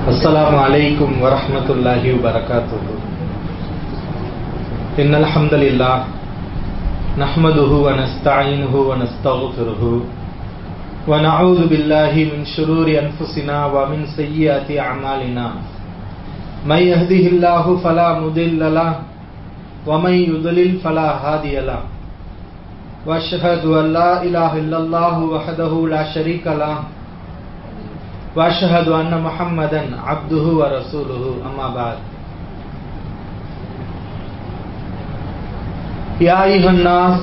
السلام عليكم ورحمة الله وبركاته إن الحمد لله نحمده ونستعينه ونستغفره ونعوذ بالله من شرور أنفسنا ومن سيئات أعمالنا من يهده الله فلا مضل له ومن يضلل فلا هادي له واشهد ان لا اله الا الله وحده لا شريك له واشهد ان محمدا عبده ورسوله اما بعد يا ايها الناس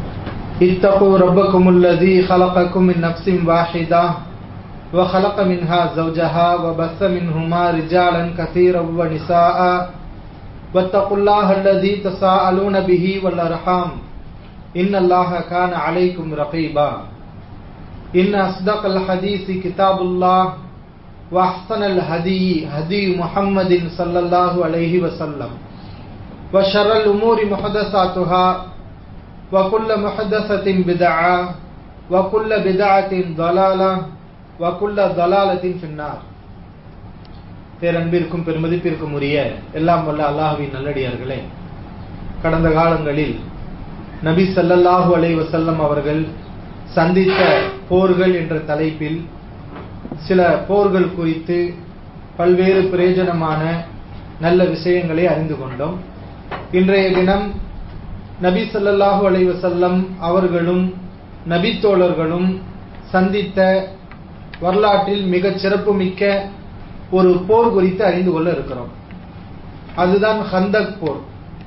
اتقوا ربكم الذي خلقكم من نفس واحده وخلق منها زوجها وبث منهما رجالا كثيرا ونساء واتقوا الله الذي تساءلون به والارحام إن الله كان عليكم رقيبا إن أصدق الحديث كتاب الله وأحسن الهدي هدي محمد صلى الله عليه وسلم وشر الأمور محدثاتها وكل محدثة بدعة وكل بدعة ضلالة وكل ضلالة في النار பேரன்பிற்கும் பெருமதிப்பிற்கும் உரிய எல்லாம் வல்ல அல்லாஹுவின் நல்லடியார்களே கடந்த காலங்களில் நபி சல்லல்லாஹு அலை வசல்லம் அவர்கள் சந்தித்த போர்கள் என்ற தலைப்பில் சில போர்கள் குறித்து பல்வேறு பிரயோஜனமான நல்ல விஷயங்களை அறிந்து கொண்டோம் இன்றைய தினம் நபி சல்லல்லாஹு அலை வசல்லம் அவர்களும் நபித்தோழர்களும் சந்தித்த வரலாற்றில் மிகச் சிறப்புமிக்க ஒரு போர் குறித்து அறிந்து கொள்ள இருக்கிறோம் அதுதான் ஹந்தக் போர்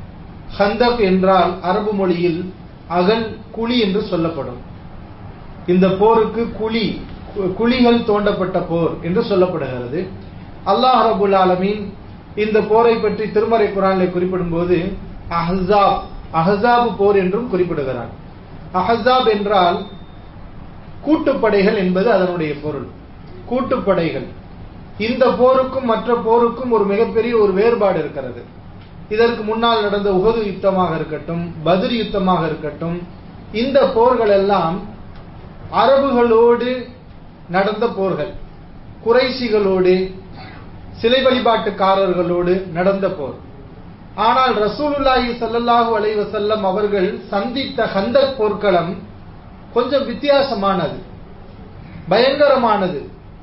ஹந்தக் என்றால் அரபு மொழியில் அகல் குழி என்று சொல்லப்படும் இந்த போருக்கு குழி குழிகள் தோண்டப்பட்ட போர் என்று சொல்லப்படுகிறது அல்லாஹ் ரபுல் ஆலமீன் இந்த போரை பற்றி திருமறை குரானில் குறிப்பிடும் போது அஹசாப் அஹசாப் போர் என்றும் குறிப்பிடுகிறார் அஹசாப் என்றால் கூட்டுப்படைகள் என்பது அதனுடைய பொருள் கூட்டுப்படைகள் இந்த போருக்கும் மற்ற போருக்கும் ஒரு மிகப்பெரிய ஒரு வேறுபாடு இருக்கிறது இதற்கு முன்னால் நடந்த உகது யுத்தமாக இருக்கட்டும் பதிர் யுத்தமாக இருக்கட்டும் இந்த போர்கள் எல்லாம் அரபுகளோடு நடந்த போர்கள் குறைசிகளோடு சிலை வழிபாட்டுக்காரர்களோடு நடந்த போர் ஆனால் ரசூலுல்லாஹி சல்லல்லாஹு அலை வசல்லம் அவர்கள் சந்தித்த ஹந்தக் போர்க்களம் கொஞ்சம் வித்தியாசமானது பயங்கரமானது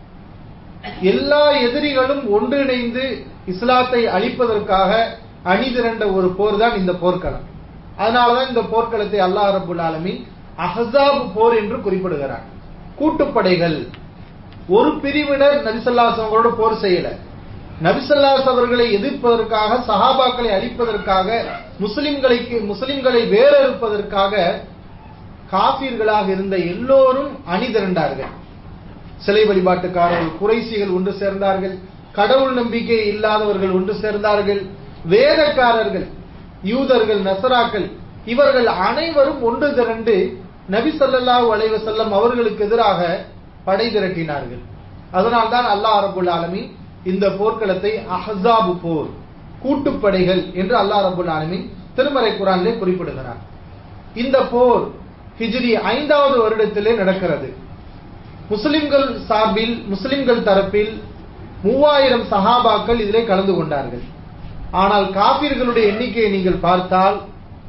எல்லா எதிரிகளும் ஒன்றிணைந்து இஸ்லாத்தை அழிப்பதற்காக அணிதிரண்ட ஒரு போர் தான் இந்த போர்க்களம் அதனாலதான் இந்த போர்க்களத்தை அல்லாஹ் ரபுல் ஆலமின் அஹசாப் போர் என்று குறிப்பிடுகிறார் கூட்டுப்படைகள் ஒரு பிரிவினர் நபிசல்லாஸ் அவங்களோட போர் செய்யல நபிசல்லாஸ் அவர்களை எதிர்ப்பதற்காக சஹாபாக்களை அழிப்பதற்காக முஸ்லிம்களை முஸ்லிம்களை வேறறுப்பதற்காக காபீர்களாக இருந்த எல்லோரும் அணிதிரண்டார்கள் சிலை வழிபாட்டுக்காரர்கள் குறைசிகள் ஒன்று சேர்ந்தார்கள் கடவுள் நம்பிக்கை இல்லாதவர்கள் ஒன்று சேர்ந்தார்கள் வேதக்காரர்கள் யூதர்கள் நசராக்கள் இவர்கள் அனைவரும் ஒன்று திரண்டு நபி சொல்லாஹூ அலைவசல்லம் அவர்களுக்கு எதிராக படை திரட்டினார்கள் அதனால்தான் அல்லாஹ் அரபுல் ஆலமி இந்த போர்க்களத்தை அஹசாபு போர் கூட்டுப்படைகள் என்று அல்லாஹ் ரபுல் ஆலமி திருமறை குரானிலே குறிப்பிடுகிறார் இந்த போர் ஹிஜ்ரி ஐந்தாவது வருடத்திலே நடக்கிறது முஸ்லிம்கள் சார்பில் முஸ்லிம்கள் தரப்பில் மூவாயிரம் சஹாபாக்கள் இதிலே கலந்து கொண்டார்கள் ஆனால் காபீர்களுடைய எண்ணிக்கையை நீங்கள் பார்த்தால்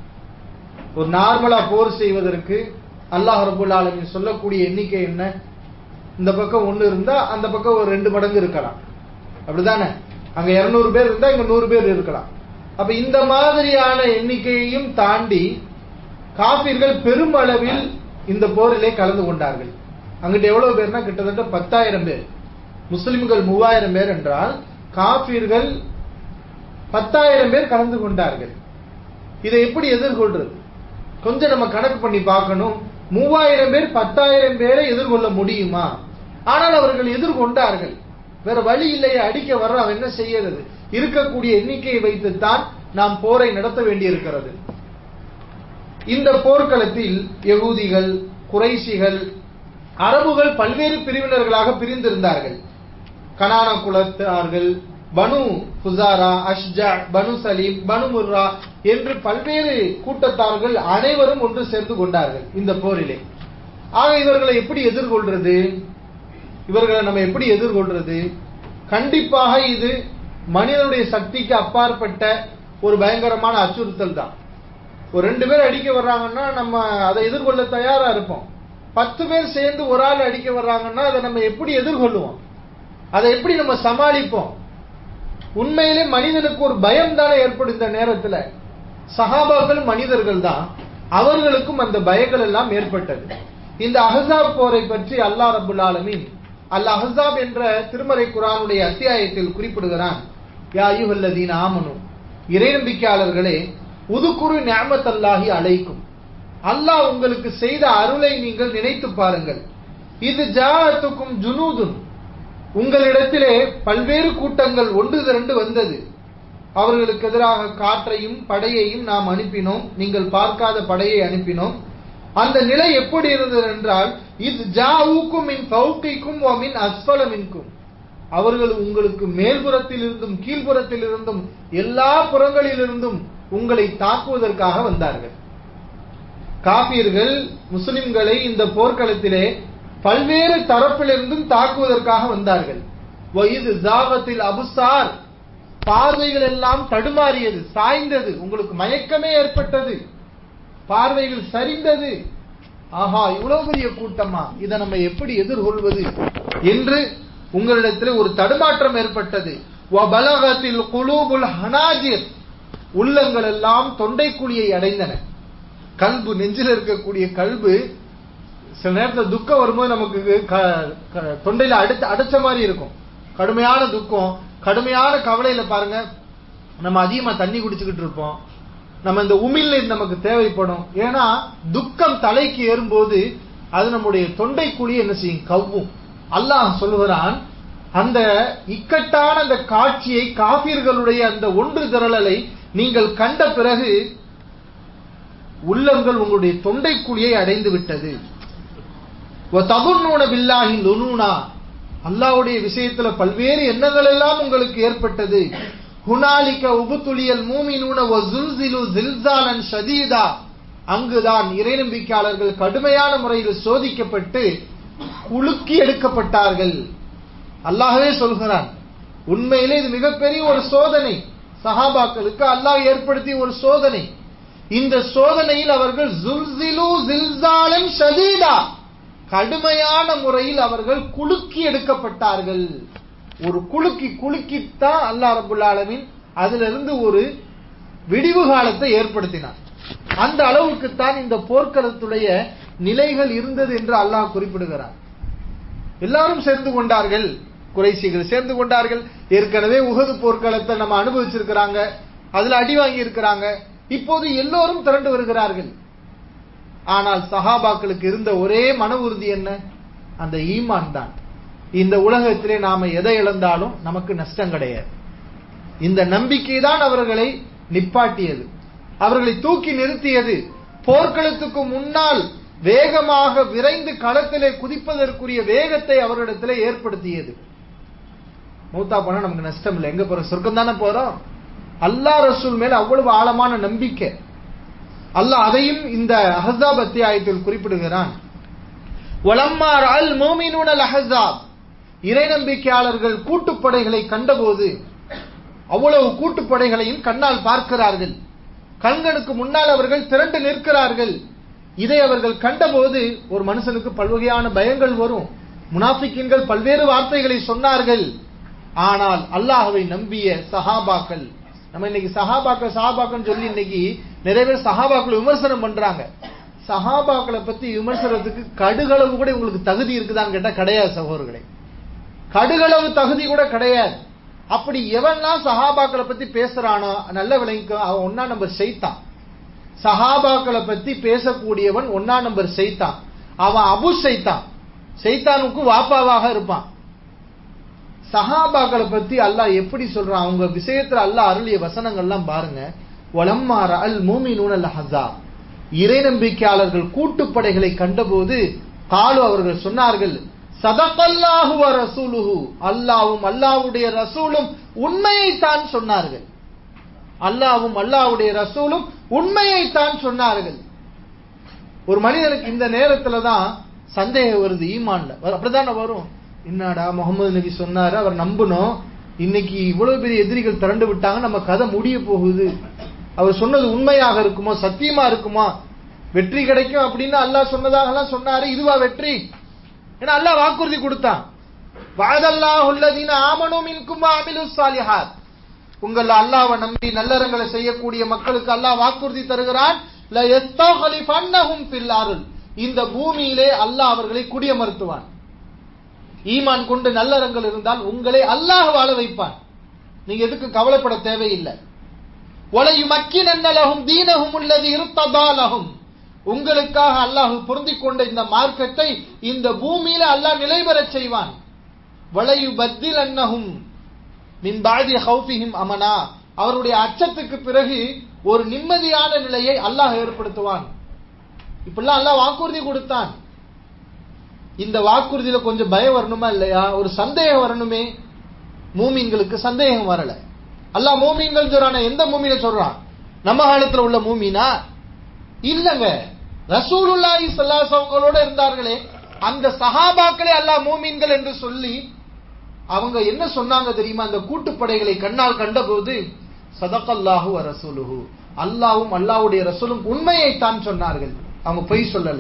ஒரு நார்மலா போர் செய்வதற்கு அல்லாஹ் ரபுல் ஆலமின் சொல்லக்கூடிய எண்ணிக்கை என்ன இந்த பக்கம் ஒண்ணு இருந்தா அந்த பக்கம் ஒரு ரெண்டு மடங்கு இருக்கலாம் அப்படிதானே அங்க இருநூறு பேர் இருந்தா இங்க நூறு பேர் இருக்கலாம் அப்ப இந்த மாதிரியான எண்ணிக்கையையும் தாண்டி காபீர்கள் பெருமளவில் இந்த போரிலே கலந்து கொண்டார்கள் அங்கிட்ட எவ்வளவு பேர்னா கிட்டத்தட்ட பத்தாயிரம் பேர் முஸ்லிம்கள் மூவாயிரம் பேர் என்றால் காபீர்கள் பத்தாயிரம் பேர் கலந்து கொண்டார்கள் இதை எப்படி எதிர்கொள்றது கொஞ்சம் நம்ம கணக்கு பண்ணி பார்க்கணும் மூவாயிரம் பேர் பத்தாயிரம் பேரை எதிர்கொள்ள முடியுமா ஆனால் அவர்கள் எதிர்கொண்டார்கள் வேற வழி இல்லையே அடிக்க வர்ற அவன் என்ன செய்யறது இருக்கக்கூடிய எண்ணிக்கையை வைத்துத்தான் நாம் போரை நடத்த வேண்டியிருக்கிறது இந்த போர்க்களத்தில் யகூதிகள் குறைசிகள் அரபுகள் பல்வேறு பிரிவினர்களாக பிரிந்திருந்தார்கள் கனான குலத்தார்கள் பனு புசாரா அஷ்ஜா பனு சலீம் பனு முர்ரா என்று பல்வேறு கூட்டத்தார்கள் அனைவரும் ஒன்று சேர்ந்து கொண்டார்கள் இந்த போரிலே ஆக இவர்களை எப்படி எதிர்கொள்றது இவர்களை நம்ம எப்படி எதிர்கொள்றது கண்டிப்பாக இது மனிதனுடைய சக்திக்கு அப்பாற்பட்ட ஒரு பயங்கரமான அச்சுறுத்தல் தான் ஒரு ரெண்டு பேர் அடிக்க வர்றாங்கன்னா நம்ம அதை எதிர்கொள்ள தயாரா இருப்போம் பத்து பேர் சேர்ந்து ஒரு ஆள் அடிக்க வர்றாங்கன்னா அதை நம்ம எப்படி எதிர்கொள்ளுவோம் அதை எப்படி நம்ம சமாளிப்போம் உண்மையிலே மனிதனுக்கு ஒரு பயம் தானே ஏற்படும் இந்த நேரத்துல சஹாபாக்கள் மனிதர்கள் தான் அவர்களுக்கும் அந்த பயங்கள் எல்லாம் ஏற்பட்டது இந்த அஹசாப் போரை பற்றி அல்லாஹ் ரபுல் ஆலமீன் அல் அஹசாப் என்ற திருமறை குரானுடைய அத்தியாயத்தில் குறிப்பிடுகிறான் யா யுஹல்லதீன ஆமனு இறை நம்பிக்கையாளர்களே உதுக்குரு ஞாமத் அல்லாஹி அழைக்கும் அல்லாஹ் உங்களுக்கு செய்த அருளை நீங்கள் நினைத்து பாருங்கள் இது ஜாஅத்துக்கும் ஜுனூதுன் உங்களிடத்திலே பல்வேறு கூட்டங்கள் ஒன்று திரண்டு வந்தது அவர்களுக்கு எதிராக காற்றையும் படையையும் நாம் அனுப்பினோம் நீங்கள் பார்க்காத படையை அனுப்பினோம் அந்த நிலை எப்படி இருந்தது என்றால் இது ஜாவுக்கும் மின் பௌக்கைக்கும் மின் அஸ்பலமின்கும் அவர்கள் உங்களுக்கு மேல்புறத்தில் இருந்தும் கீழ்ப்புறத்தில் இருந்தும் எல்லா புறங்களிலிருந்தும் உங்களை தாக்குவதற்காக வந்தார்கள் காபியர்கள் முஸ்லிம்களை இந்த போர்க்களத்திலே பல்வேறு தரப்பிலிருந்தும் தாக்குவதற்காக வந்தார்கள் இது ஜாகத்தில் அபுசார் பார்வைகள் எல்லாம் தடுமாறியது சாய்ந்தது உங்களுக்கு மயக்கமே ஏற்பட்டது பார்வைகள் சரிந்தது ஆஹா இவ்வளவு பெரிய கூட்டமா இதை நம்ம எப்படி எதிர்கொள்வது என்று உங்களிடத்தில் ஒரு தடுமாற்றம் ஏற்பட்டது பலகத்தில் குலூபுல் ஹனாஜிர் உள்ளங்கள் எல்லாம் தொண்டை குழியை அடைந்தன கல்பு நெஞ்சில் இருக்கக்கூடிய கல்பு சில நேரத்தில் துக்கம் வரும்போது நமக்கு தொண்டையில அடிச்ச அடைச்ச மாதிரி இருக்கும் கடுமையான துக்கம் கடுமையான கவலையில பாருங்க நம்ம அதிகமா தண்ணி குடிச்சுக்கிட்டு இருப்போம் நம்ம இந்த உமிழ்நீர் நமக்கு தேவைப்படும் ஏன்னா துக்கம் தலைக்கு ஏறும்போது அது நம்முடைய தொண்டை குழி என்ன செய்யும் கவ்வும் அல்லாஹ் சொல்லுகிறான் அந்த இக்கட்டான அந்த காட்சியை காபிர்களுடைய அந்த ஒன்று திரளலை நீங்கள் கண்ட பிறகு உள்ளங்கள் உங்களுடைய தொண்டை குழியை அடைந்து விட்டது தகுநூன பில்லாஹி லுனூனா அல்லாவுடைய விஷயத்துல பல்வேறு எண்ணங்கள் எல்லாம் உங்களுக்கு ஏற்பட்டது ஹுனாலிக்க உபுத்துளியல் மூமினூன வசுல்சிலு ஜில்சாலன் ஷதீதா அங்குதான் இறை நம்பிக்கையாளர்கள் கடுமையான முறையில் சோதிக்கப்பட்டு குலுக்கி எடுக்கப்பட்டார்கள் அல்லாஹவே சொல்கிறான் உண்மையிலே இது மிகப்பெரிய ஒரு சோதனை சஹாபாக்களுக்கு அல்லாஹ் ஏற்படுத்திய ஒரு சோதனை இந்த சோதனையில் அவர்கள் ஜுல்சிலு ஜில்சாலன் ஷதீதா கடுமையான முறையில் அவர்கள் குலுக்கி எடுக்கப்பட்டார்கள் ஒரு குலுக்கி குலுக்கித்தான் அல்லா ரபுல் ஆலமின் அதுல இருந்து ஒரு விடிவு காலத்தை ஏற்படுத்தினார் அந்த அளவுக்கு தான் இந்த போர்க்களத்துடைய நிலைகள் இருந்தது என்று அல்லாஹ் குறிப்பிடுகிறார் எல்லாரும் சேர்ந்து கொண்டார்கள் குறைசிகள் சேர்ந்து கொண்டார்கள் ஏற்கனவே உகது போர்க்களத்தை நம்ம அனுபவிச்சிருக்கிறாங்க அதுல அடி வாங்கி இருக்கிறாங்க இப்போது எல்லோரும் திரண்டு வருகிறார்கள் ஆனால் சஹாபாக்களுக்கு இருந்த ஒரே மன உறுதி என்ன அந்த ஈமான் தான் இந்த உலகத்திலே நாம எதை இழந்தாலும் நமக்கு நஷ்டம் கிடையாது இந்த நம்பிக்கை தான் அவர்களை நிப்பாட்டியது அவர்களை தூக்கி நிறுத்தியது போர்க்களத்துக்கு முன்னால் வேகமாக விரைந்து களத்திலே குதிப்பதற்குரிய வேகத்தை அவரிடத்திலே ஏற்படுத்தியது மூத்தா போனா நமக்கு நஷ்டம் இல்லை எங்க போறோம் சொர்க்கம் தானே போறோம் அல்லா ரசூல் மேல அவ்வளவு ஆழமான நம்பிக்கை அல்லாஹ் அதையும் இந்த அஹசாப் அத்தியாயத்தில் குறிப்பிடுகிறான் ஒலம்மார் அல் மோமினூன் அல் அஹசாப் இறை நம்பிக்கையாளர்கள் கூட்டுப்படைகளை கண்டபோது அவ்வளவு கூட்டுப்படைகளையும் கண்ணால் பார்க்கிறார்கள் கண்களுக்கு முன்னால் அவர்கள் திரண்டு நிற்கிறார்கள் இதை அவர்கள் கண்டபோது ஒரு மனுஷனுக்கு பல்வகையான பயங்கள் வரும் முனாஃபிக்கின்கள் பல்வேறு வார்த்தைகளை சொன்னார்கள் ஆனால் அல்லாஹவை நம்பிய சஹாபாக்கள் நம்ம இன்னைக்கு சஹாபாக்கள் சஹாபாக்கள் சொல்லி இன்னைக்கு நிறைய பேர் சஹாபாக்கள் விமர்சனம் பண்றாங்க சஹாபாக்களை பத்தி விமர்சனத்துக்கு கடுகளவு கூட உங்களுக்கு தகுதி இருக்குதான்னு கேட்டா கிடையாது சகோதரர்களே கடுகளவு தகுதி கூட கிடையாது அப்படி எவன்லாம் சஹாபாக்களை பத்தி பேசுறானோ நல்ல விலைக்கு அவன் ஒன்னா நம்பர் செய்தான் சஹாபாக்களை பத்தி பேசக்கூடியவன் ஒன்னா நம்பர் செய்தான் அவன் அபு செய்தான் செய்தானுக்கு வாப்பாவாக இருப்பான் சஹாபாக்களை பத்தி அல்லாஹ் எப்படி சொல்றான் அவங்க விஷயத்துல அல்லாஹ் அருளிய வசனங்கள்லாம் பாருங்க ஒலம்மார அல் மூமினூன் அல் ஹசா இறை நம்பிக்கையாளர்கள் கூட்டுப்படைகளை கண்டபோது காலு அவர்கள் சொன்னார்கள் சதகல்லாஹு ரசூலுஹு அல்லாவும் அல்லாவுடைய ரசூலும் உண்மையைத்தான் சொன்னார்கள் அல்லாவும் அல்லாவுடைய ரசூலும் உண்மையைத்தான் சொன்னார்கள் ஒரு மனிதனுக்கு இந்த நேரத்துல தான் சந்தேகம் வருது ஈமான்ல அப்படித்தானே வரும் என்னடா முகமது நபி சொன்னாரு அவர் நம்பணும் இன்னைக்கு இவ்வளவு பெரிய எதிரிகள் திரண்டு விட்டாங்க நம்ம கதை முடிய போகுது அவர் சொன்னது உண்மையாக இருக்குமோ சத்தியமா இருக்குமா வெற்றி கிடைக்கும் அப்படின்னு அல்லாஹ் சொன்னதாகலாம் சொன்னாரு இதுவா வெற்றி ஏன்னா அல்லாஹ் வாக்குறுதி கொடுத்தான் வாதல்லாஹ் உள்ளதீன ஆமனு மின்கும் அமிலு சாலிஹாத் உங்கள் அல்லாஹ்வை நம்பி நல்லறங்களை செய்யக்கூடிய மக்களுக்கு அல்லாஹ் வாக்குறுதி தருகிறான் ல யஸ்தக்லிஃபன்னஹும் ஃபில் அருள் இந்த பூமியிலே அல்லாஹ் அவர்களை குடியமர்த்துவான் ஈமான் கொண்டு நல்லறங்கள் இருந்தால் உங்களை அல்லாஹ் வாழ வைப்பான் நீங்க எதுக்கு கவலைப்பட தேவையில்லை ஒலையு மக்கினன்னலகும் தீனகும் உள்ளது இருத்ததாலகும் உங்களுக்காக அல்லாஹ் பொருந்திக் கொண்ட இந்த மார்க்கத்தை இந்த பூமியில அல்லாஹ் நிலை பெறச் செய்வான் வளையு பத்தில் அன்னகும் மின் பாதி ஹவுஃபிஹிம் அமனா அவருடைய அச்சத்துக்கு பிறகு ஒரு நிம்மதியான நிலையை அல்லாஹ் ஏற்படுத்துவான் இப்படிலாம் அல்லாஹ் வாக்குறுதி கொடுத்தான் இந்த வாக்குறுதியில கொஞ்சம் பயம் வரணுமா இல்லையா ஒரு சந்தேகம் வரணுமே மூமீன்களுக்கு சந்தேகம் வரல அல்லாஹ் மூமீன்கள் சொல்றான எந்த மூமீனை சொல்றான் நம்ம காலத்துல உள்ள மூமீனா இல்லங்க ரசூலுல்லாஹி ஸல்லல்லாஹு அவங்களோட இருந்தார்களே அந்த சஹாபாக்களே அல்லாஹ் மூமீன்கள் என்று சொல்லி அவங்க என்ன சொன்னாங்க தெரியுமா அந்த கூட்டுப்படைகளை கண்ணால் கண்டபோது சதகல்லாஹு வ ரசூலுஹு அல்லாஹ்வும் அல்லாஹ்வுடைய ரசூலும் உண்மையை தான் சொன்னார்கள் அவங்க பொய் சொல்லல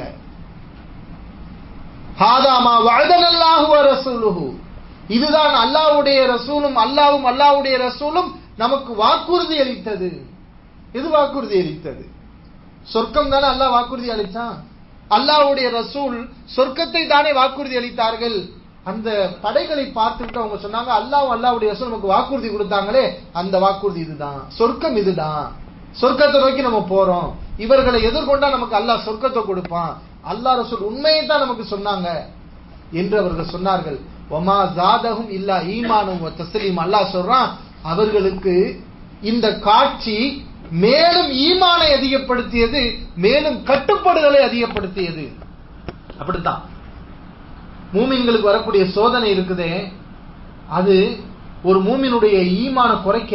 ஹாதாமா வஅதனல்லாஹு வ ரசூலுஹு இதுதான் அல்லாஹ்வுடைய ரசூலும் அல்லாஹ்வும் அல்லாஹ்வுடைய ரசூலும் நமக்கு வாக்குறுதி அளித்தது எது வாக்குறுதி அளித்தது சொர்க்கம் தானே அல்லாஹ் வாக்குறுதி அளித்தான் அல்லாஹ்வுடைய ரசூல் சொர்க்கத்தை தானே வாக்குறுதி அளித்தார்கள் அந்த படைகளை பார்த்துட்டு அவங்க சொன்னாங்க அல்லாஹ் அல்லாஹ்வுடைய ரசூல் நமக்கு வாக்குறுதி கொடுத்தாங்களே அந்த வாக்குறுதி இதுதான் சொர்க்கம் இதுதான் சொர்க்கத்தை நோக்கி நம்ம போறோம் இவர்களை எதிர்கொண்டா நமக்கு அல்லாஹ் சொர்க்கத்தை கொடுப்பான் அல்லாஹ் ரசூல் உண்மையை தான் நமக்கு சொன்னாங்க என்று அவர்கள் சொன்னார்கள் ஒமா ஜாதகும் இல்லா ஈமானும் தஸ்லீம் அல்லாஹ் சொல்றான் அவர்களுக்கு இந்த காட்சி மேலும் ஈமானை அதிகப்படுத்தியது மேலும் கட்டுப்பாடுகளை அதிகப்படுத்தியது அப்படித்தான் மூமின்களுக்கு வரக்கூடிய சோதனை இருக்குதே அது ஒரு மூமினுடைய ஈமான குறைக்க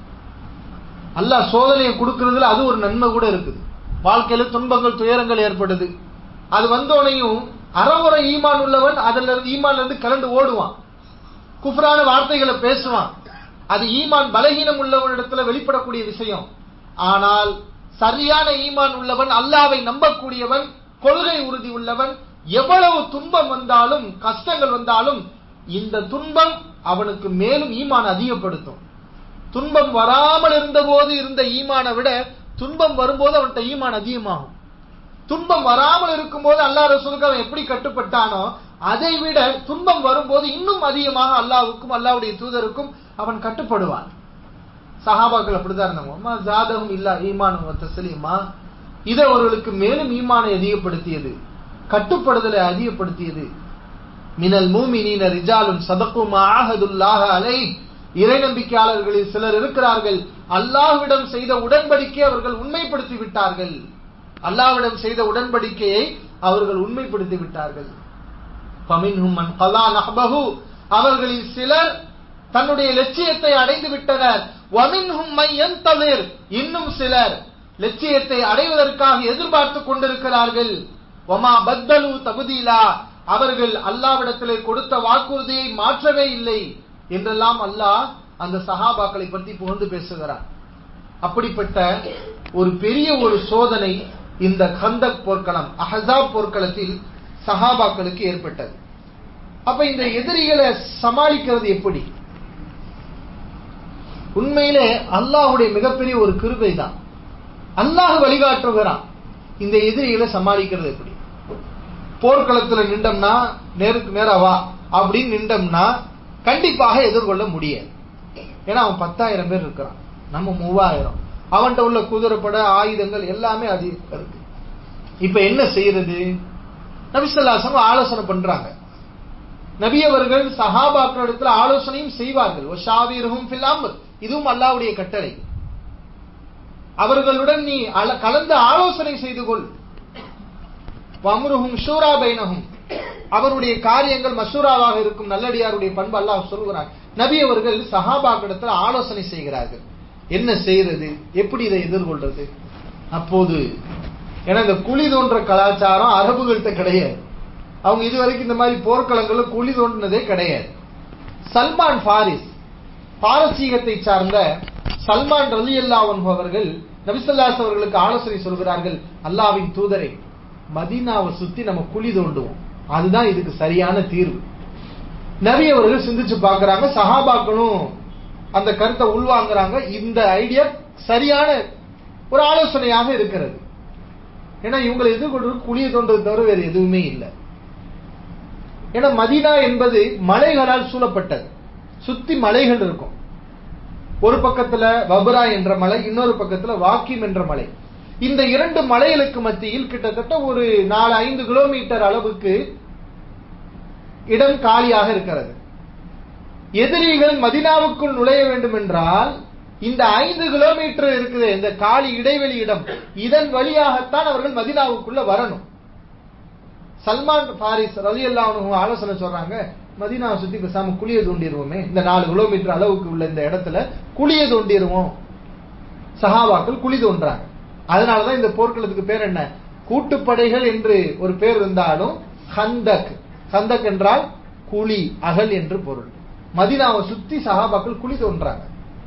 அல்லாஹ் சோதனையை கொடுக்கறதுல அது ஒரு நன்மை கூட இருக்குது வாழ்க்கையில துன்பங்கள் துயரங்கள் ஏற்படுது அது வந்தோனையும் அறவுற ஈமான் உள்ளவன் அதுல இருந்து ஈமான்ல இருந்து கலந்து ஓடுவான் குஃப்ரான வார்த்தைகளை பேசுவான் அது ஈமான் பலகீனம் உள்ளவனிடத்துல வெளிப்படக்கூடிய விஷயம் ஆனால் சரியான ஈமான் உள்ளவன் அல்லாவை நம்பக்கூடியவன் கொள்கை உறுதி உள்ளவன் எவ்வளவு துன்பம் வந்தாலும் கஷ்டங்கள் வந்தாலும் இந்த துன்பம் அவனுக்கு மேலும் ஈமான் அதிகப்படுத்தும் துன்பம் வராமல் இருந்த போது இருந்த ஈமானை விட துன்பம் வரும்போது அவன்கிட்ட ஈமான் அதிகமாகும் துன்பம் வராமல் இருக்கும்போது அல்லா ரசூலுக்கு அவன் எப்படி கட்டுப்பட்டானோ அதை விட துன்பம் வரும்போது இன்னும் அதிகமாக அல்லாவுக்கும் அல்லாவுடைய தூதருக்கும் அவன் கட்டுப்படுவான் சஹாபாக்கள் அப்படிதான் இருந்தாங்க அம்மா ஜாதகம் இல்லா ஈமான் தஸ்லீமா இது அவர்களுக்கு மேலும் ஈமானை அதிகப்படுத்தியது கட்டுப்படுதலை அதிகப்படுத்தியது மினல் மூமினீன ரிஜாலும் சதக்கும் ஆஹதுல்லாஹ அலை இறை நம்பிக்கையாளர்களில் சிலர் இருக்கிறார்கள் அல்லாஹ்விடம் செய்த உடன்படிக்கை அவர்கள் உண்மைப்படுத்தி விட்டார்கள் அல்லாஹ்விடம் செய்த உடன்படிக்கையை அவர்கள் உண்மைப்படுத்தி விட்டார்கள் பமின்ஹும் மன் கலா நஹ்பஹு அவர்களில் சிலர் தன்னுடைய லட்சியத்தை அடைந்து விட்டனர் வமின்ஹும் மை யந்தலிர் இன்னும் சிலர் லட்சியத்தை அடைவதற்காக எதிர்பார்த்து கொண்டிருக்கிறார்கள் ஒமா பத்தலு தகுதியிலா அவர்கள் அல்லாவிடத்திலே கொடுத்த வாக்குறுதியை மாற்றவே இல்லை என்றெல்லாம் அல்லாஹ் அந்த சஹாபாக்களை பற்றி புகழ்ந்து பேசுகிறார் அப்படிப்பட்ட ஒரு பெரிய ஒரு சோதனை இந்த கந்தக் போர்க்களம் அஹசாப் போர்க்களத்தில் சஹாபாக்களுக்கு ஏற்பட்டது அப்ப இந்த எதிரிகளை சமாளிக்கிறது எப்படி உண்மையிலே அல்லாஹுடைய மிகப்பெரிய ஒரு கிருபை தான் அல்லாஹ் வழிகாட்டுகிறான் இந்த எதிரிகளை சமாளிக்கிறது எப்படி போர்க்களத்துல நின்றோம்னா நேருக்கு நேரா வா அப்படின்னு நின்றோம்னா கண்டிப்பாக எதிர்கொள்ள முடியாது ஏன்னா அவன் பத்தாயிரம் பேர் இருக்கிறான் நம்ம மூவாயிரம் அவன்கிட்ட உள்ள குதிரைப்பட ஆயுதங்கள் எல்லாமே அதிகம் இருக்கு இப்ப என்ன செய்யறது நபிசல்லாசம் ஆலோசனை பண்றாங்க நபி அவர்கள் சஹாபாக்களிடத்துல ஆலோசனையும் செய்வார்கள் ஒஷாவீரகும் ஃபில்லாமல் இதுவும் அல்லாவுடைய கட்டளை அவர்களுடன் நீ கலந்து ஆலோசனை செய்து கொள் வம்ருஹும் ஷூரா பைனஹும் அவருடைய காரியங்கள் மசூராவாக இருக்கும் நல்லடியாருடைய பண்பு அல்லாஹ் சொல்கிறார் நபி அவர்கள் சஹாபாக்கிடத்தில் ஆலோசனை செய்கிறார்கள் என்ன செய்யறது எப்படி இதை எதிர்கொள்றது அப்போது ஏன்னா இந்த குழி தோன்ற கலாச்சாரம் அரபுகள்கிட்ட கிடையாது அவங்க இது வரைக்கும் இந்த மாதிரி போர்க்களங்கள்ல குழி தோண்டினதே கிடையாது சல்மான் பாரிஸ் பாரசீகத்தை சார்ந்த சல்மான் ரலி அல்லாஹ் அவர்கள் நபிசல்லாஸ் அவர்களுக்கு ஆலோசனை சொல்கிறார்கள் அல்லாவின் தூதரை மதீனாவை சுத்தி நம்ம குழி தோண்டுவோம் அதுதான் இதுக்கு சரியான தீர்வு நபி அவர்கள் சிந்திச்சு பார்க்கறாங்க சஹாபாக்களும் அந்த கருத்தை உள்வாங்குறாங்க இந்த ஐடியா சரியான ஒரு ஆலோசனையாக இருக்கிறது ஏன்னா இவங்களை எதிர்கொண்டு குழியை தோன்றது தவிர வேறு எதுவுமே இல்லை ஏன்னா மதீனா என்பது மலைகளால் சூழப்பட்டது சுத்தி மலைகள் இருக்கும் ஒரு பக்கத்துல வபுரா என்ற மலை இன்னொரு பக்கத்துல வாக்கிம் என்ற மலை இந்த இரண்டு மலைகளுக்கு மத்தியில் கிட்டத்தட்ட ஒரு நாலு ஐந்து கிலோமீட்டர் அளவுக்கு இடம் காலியாக இருக்கிறது எதிரிகள் மதினாவுக்குள் நுழைய வேண்டும் என்றால் இந்த ஐந்து கிலோமீட்டர் இருக்குது இந்த காலி இடைவெளி இடம் இதன் வழியாகத்தான் அவர்கள் மதினாவுக்குள்ள வரணும் சல்மான் பாரிஸ் ரலி அல்லாஹ் ஆலோசனை சொல்றாங்க மதீனாவை சுத்தி பேசாம குழிய தோண்டிடுவோமே இந்த நாலு கிலோமீட்டர் அளவுக்கு உள்ள இந்த இடத்துல குழிய தோண்டிடுவோம் சஹாபாக்கள் குழி தோன்றாங்க அதனாலதான் இந்த போர்க்களத்துக்கு பேர் என்ன கூட்டுப்படைகள் என்று ஒரு பேர் இருந்தாலும் ஹந்தக் ஹந்தக் என்றால் குழி அகல் என்று பொருள் மதினாவை சுத்தி சஹாபாக்கள் குழி தோன்றாங்க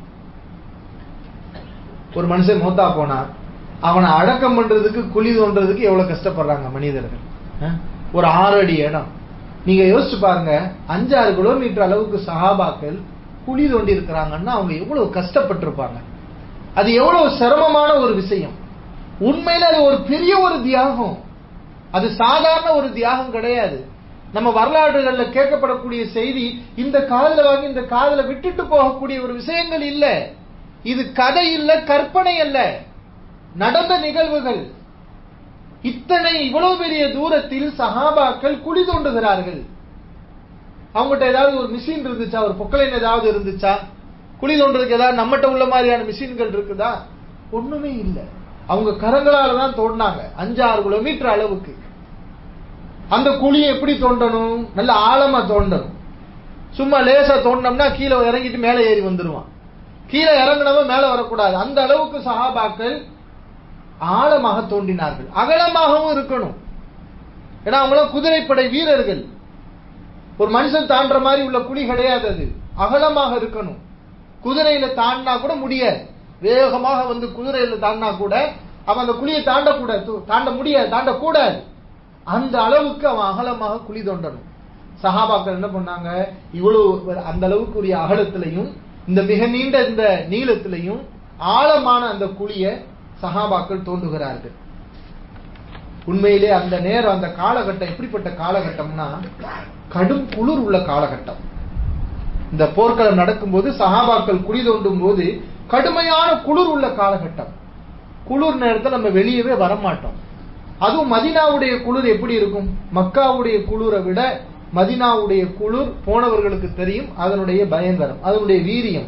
ஒரு மனுஷன் மோத்தா போனா அவனை அடக்கம் பண்றதுக்கு குழி தோன்றதுக்கு எவ்வளவு கஷ்டப்படுறாங்க மனிதர்கள் அஹ்? ஒரு ஆறு அடி இடம் நீங்க யோசிச்சு பாருங்க அஞ்சாறு கிலோமீட்டர் அளவுக்கு சஹாபாக்கள் குழி தோண்டி இருக்கிறாங்கன்னா அவங்க எவ்வளவு கஷ்டப்பட்டிருப்பாங்க அது எவ்வளவு சிரமமான ஒரு விஷயம் உண்மையில அது ஒரு பெரிய ஒரு தியாகம் அது சாதாரண ஒரு தியாகம் கிடையாது நம்ம வரலாறுகள்ல கேட்கப்படக்கூடிய செய்தி இந்த காதல வாங்கி இந்த காதல விட்டுட்டு போகக்கூடிய ஒரு விஷயங்கள் இல்ல இது கதை இல்ல கற்பனை அல்ல நடந்த நிகழ்வுகள் இத்தனை இவ்வளவு பெரிய தூரத்தில் சஹாபாக்கள் குழி தோண்டுகிறார்கள் அவங்ககிட்ட ஏதாவது ஒரு மிஷின் இருந்துச்சா ஒரு பொக்கலைன் ஏதாவது இருந்துச்சா குழி தோன்றதுக்கு ஏதாவது நம்மகிட்ட உள்ள மாதிரியான மிஷின்கள் இருக்குதா ஒண்ணுமே இல்ல அவங்க கரங்களால தான் தோண்டினாங்க அஞ்சாறு கிலோமீட்டர் அளவுக்கு அந்த குழியை எப்படி தோண்டணும் நல்ல ஆழமா தோண்டணும் சும்மா லேசா தோண்டோம்னா கீழே இறங்கிட்டு மேலே ஏறி வந்துருவான் கீழே இறங்கினவன் மேல வரக்கூடாது அந்த அளவுக்கு சஹாபாக்கள் ஆழமாக தோண்டினார்கள் அகலமாகவும் இருக்கணும் ஏன்னா அவங்களாம் குதிரைப்படை வீரர்கள் ஒரு மனுஷன் தாண்டுற மாதிரி உள்ள குழி கிடையாது அது அகலமாக இருக்கணும் குதிரையில தாண்டினா கூட முடியாது வேகமாக வந்து குதிரையில தாண்டினா கூட அவன் அந்த குழியை தாண்டக்கூடாது தாண்ட முடியாது தாண்டக்கூடாது அந்த அளவுக்கு அவன் அகலமாக குழி தோண்டணும் சஹாபாக்கள் என்ன பண்ணாங்க இவ்வளவு அந்த அளவுக்கு உரிய அகலத்திலையும் இந்த மிக நீண்ட இந்த நீளத்திலையும் ஆழமான அந்த குழிய சஹாபாக்கள் தோண்டுகிறார்கள் உண்மையிலே அந்த நேரம் அந்த காலகட்டம் எப்படிப்பட்ட காலகட்டம்னா கடும் குளிர் உள்ள காலகட்டம் இந்த போர்க்களம் நடக்கும்போது சஹாபாக்கள் குழி தோண்டும் போது கடுமையான குளிர் உள்ள காலகட்டம் குளிர் நேரத்தில் நம்ம வெளியவே வரமாட்டோம் அதுவும் மதினாவுடைய குளிர் எப்படி இருக்கும் மக்காவுடைய குளிரை விட மதினாவுடைய குளிர் போனவர்களுக்கு தெரியும் அதனுடைய பயங்கரம் அதனுடைய வீரியம்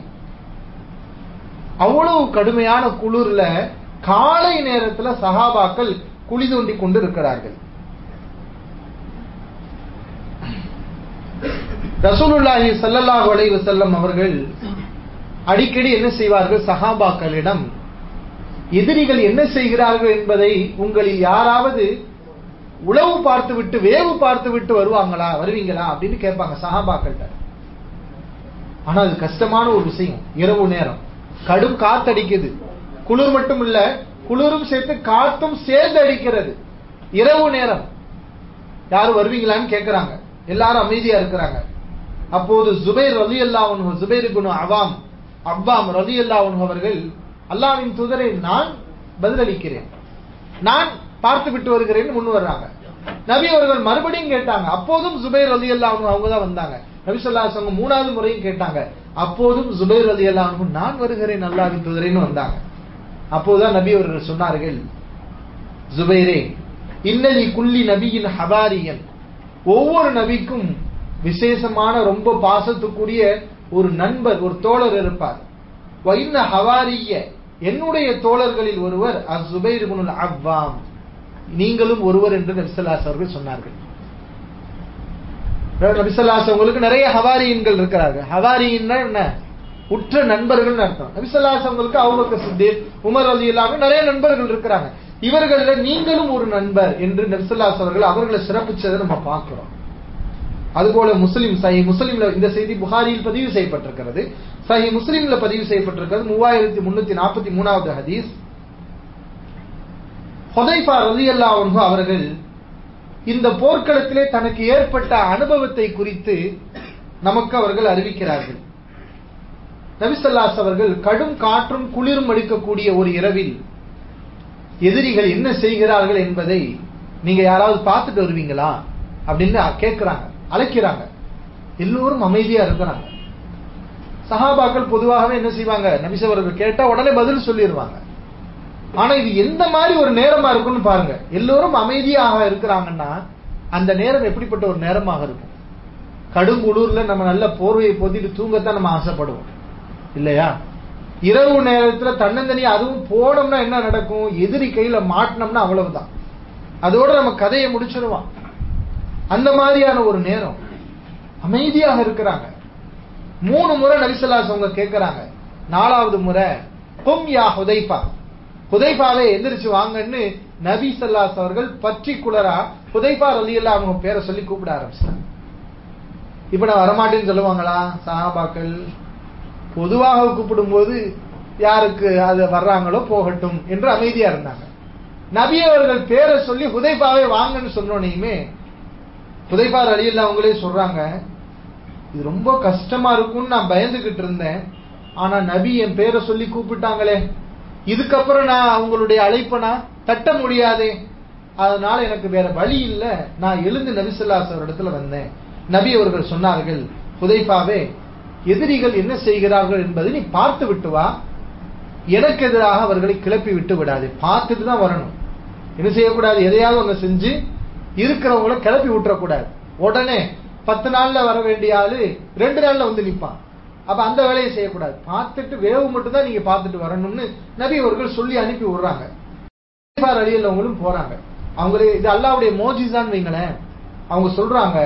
அவ்வளவு கடுமையான குளிர்ல காலை நேரத்துல சஹாபாக்கள் குழி தோண்டி கொண்டு இருக்கிறார்கள் ரசூலுல்லாஹி ஸல்லல்லாஹு அலைஹி வஸல்லம் அவர்கள் அடிக்கடி என்ன செய்வார்கள் சஹாபாக்களிடம் எதிரிகள் என்ன செய்கிறார்கள் என்பதை உங்களில் யாராவது உளவு பார்த்து விட்டு வேவு பார்த்து விட்டு வருவாங்களா வருவீங்களா அப்படின்னு கேட்பாங்க சஹாபாக்கள்கிட்ட ஆனா அது கஷ்டமான ஒரு விஷயம் இரவு நேரம் கடும் காத்தடிக்குது குளிர் மட்டும் இல்ல குளிரும் சேர்த்து காத்தும் சேர்ந்து அடிக்கிறது இரவு நேரம் யாரும் வருவீங்களான்னு கேட்கிறாங்க எல்லாரும் அமைதியா இருக்கிறாங்க அப்போது ஜுபைர் ரலி அல்லாஹ் ஜுபைர் குனு அவாம் அப்பாம் ரலி அல்லாஹ் அவர்கள் அல்லாவின் தூதரை நான் பதிலளிக்கிறேன் நான் பார்த்து விட்டு வருகிறேன் முன் வர்றாங்க நபி அவர்கள் மறுபடியும் கேட்டாங்க அப்போதும் ஜுபைர் அலி அல்லா அவங்க தான் வந்தாங்க நபி சொல்லா அவங்க மூணாவது முறையும் கேட்டாங்க அப்போதும் ஜுபைர் அலி அல்லா நான் வருகிறேன் அல்லாவின் தூதரேன்னு வந்தாங்க அப்போதுதான் நபி அவர்கள் சொன்னார்கள் ஜுபைரே இன்னலி குள்ளி நபியின் ஹபாரியன் ஒவ்வொரு நபிக்கும் விசேஷமான ரொம்ப பாசத்துக்குரிய ஒரு நண்பர் ஒரு தோழர் இருப்பார் வைன்ன ஹவாரிய என்னுடைய தோழர்களில் ஒருவர் அசுபைர் அவ்வாம் நீங்களும் ஒருவர் என்று நபிசல்லாஸ் அவர்கள் சொன்னார்கள் நபிசல்லாஸ் அவங்களுக்கு நிறைய ஹவாரியன்கள் இருக்கிறார்கள் ஹவாரியின்னா என்ன உற்ற நண்பர்கள் அர்த்தம் நபிசல்லாஸ் அவங்களுக்கு அவங்க சித்தீர் உமர் அலி இல்லாம நிறைய நண்பர்கள் இருக்கிறாங்க இவர்கள நீங்களும் ஒரு நண்பர் என்று நெர்சல்லாஸ் அவர்கள் அவர்களை சிறப்பிச்சதை நம்ம பார்க்கிறோம் அதுபோல முஸ்லிம் சஹி முஸ்லிம்ல இந்த செய்தி புகாரியில் பதிவு செய்யப்பட்டிருக்கிறது சஹி முஸ்லிம்ல பதிவு செய்யப்பட்டிருக்கிறது மூவாயிரத்தி முன்னூத்தி நாற்பத்தி மூணாவது ஹதீஸ் ஹொதைபா ரலியல்லா அன்ஹு அவர்கள் இந்த போர்க்களத்திலே தனக்கு ஏற்பட்ட அனுபவத்தை குறித்து நமக்கு அவர்கள் அறிவிக்கிறார்கள் நபிசல்லாஸ் அவர்கள் கடும் காற்றும் குளிரும் அடிக்கக்கூடிய ஒரு இரவில் எதிரிகள் என்ன செய்கிறார்கள் என்பதை நீங்க யாராவது பார்த்துட்டு வருவீங்களா அப்படின்னு கேட்கிறாங்க அழைக்கிறாங்க எல்லோரும் அமைதியா இருக்கிறாங்க சஹாபாக்கள் பொதுவாகவே என்ன செய்வாங்க நபிசவர்கள் கேட்டா உடனே பதில் சொல்லிடுவாங்க ஆனா இது எந்த மாதிரி ஒரு நேரமா இருக்கும்னு பாருங்க எல்லோரும் அமைதியாக இருக்கிறாங்கன்னா அந்த நேரம் எப்படிப்பட்ட ஒரு நேரமாக இருக்கும் கடும் குளூர்ல நம்ம நல்ல போர்வையை பொத்திட்டு தூங்கத்தான் நம்ம ஆசைப்படுவோம் இல்லையா இரவு நேரத்துல தன்னந்தனியா அதுவும் போனோம்னா என்ன நடக்கும் எதிரி கையில மாட்டினோம்னா அவ்வளவுதான் அதோட நம்ம கதையை முடிச்சிருவான் அந்த மாதிரியான ஒரு நேரம் அமைதியாக இருக்கிறாங்க மூணு முறை நபிசல்லாஸ் அவங்க கேட்கிறாங்க நாலாவது முறை பொம் யா ஹுதைபா ஹுதைபாவை எந்திரிச்சு வாங்கன்னு நபி சல்லாஸ் அவர்கள் பர்டிகுலரா ஹுதைபா ரலியல்லா அவங்க பேரை சொல்லி கூப்பிட ஆரம்பிச்சாங்க இப்ப நான் வரமாட்டேன்னு சொல்லுவாங்களா சஹாபாக்கள் பொதுவாக கூப்பிடும்போது யாருக்கு அது வர்றாங்களோ போகட்டும் என்று அமைதியா இருந்தாங்க நபி அவர்கள் பேரை சொல்லி ஹுதைபாவை வாங்கன்னு சொன்னோனையுமே ஹுதைபா ரலியல்லா அவங்களே சொல்றாங்க இது ரொம்ப கஷ்டமா இருக்கும்னு நான் பயந்துகிட்டு இருந்தேன் ஆனா நபி என் பேரை சொல்லி கூப்பிட்டாங்களே இதுக்கப்புறம் நான் அவங்களுடைய அழைப்பை நான் தட்ட முடியாதே அதனால எனக்கு வேற வழி இல்ல நான் எழுந்து நபிசுல்லாஸ் இடத்துல வந்தேன் நபி அவர்கள் சொன்னார்கள் புதைப்பாவே எதிரிகள் என்ன செய்கிறார்கள் என்பதை நீ பார்த்து விட்டு வா எனக்கு எதிராக அவர்களை கிளப்பி விட்டு விடாது பார்த்துட்டு தான் வரணும் என்ன செய்யக்கூடாது எதையாவது ஒன்று செஞ்சு இருக்கிறவங்கள கிளப்பி விட்டுறக்கூடாது உடனே பத்து நாள்ல வர வேண்டிய ஆளு ரெண்டு நாள்ல வந்து நிப்பான் அப்ப அந்த வேலையை செய்யக்கூடாது பார்த்துட்டு வேவு மட்டும் தான் நீங்க பார்த்துட்டு வரணும்னு நபி அவர்கள் சொல்லி அனுப்பி விடுறாங்க அழியல்லவங்களும் போறாங்க அவங்களே இது அல்லாவுடைய மோஜிசான்னு வைங்களேன் அவங்க சொல்றாங்க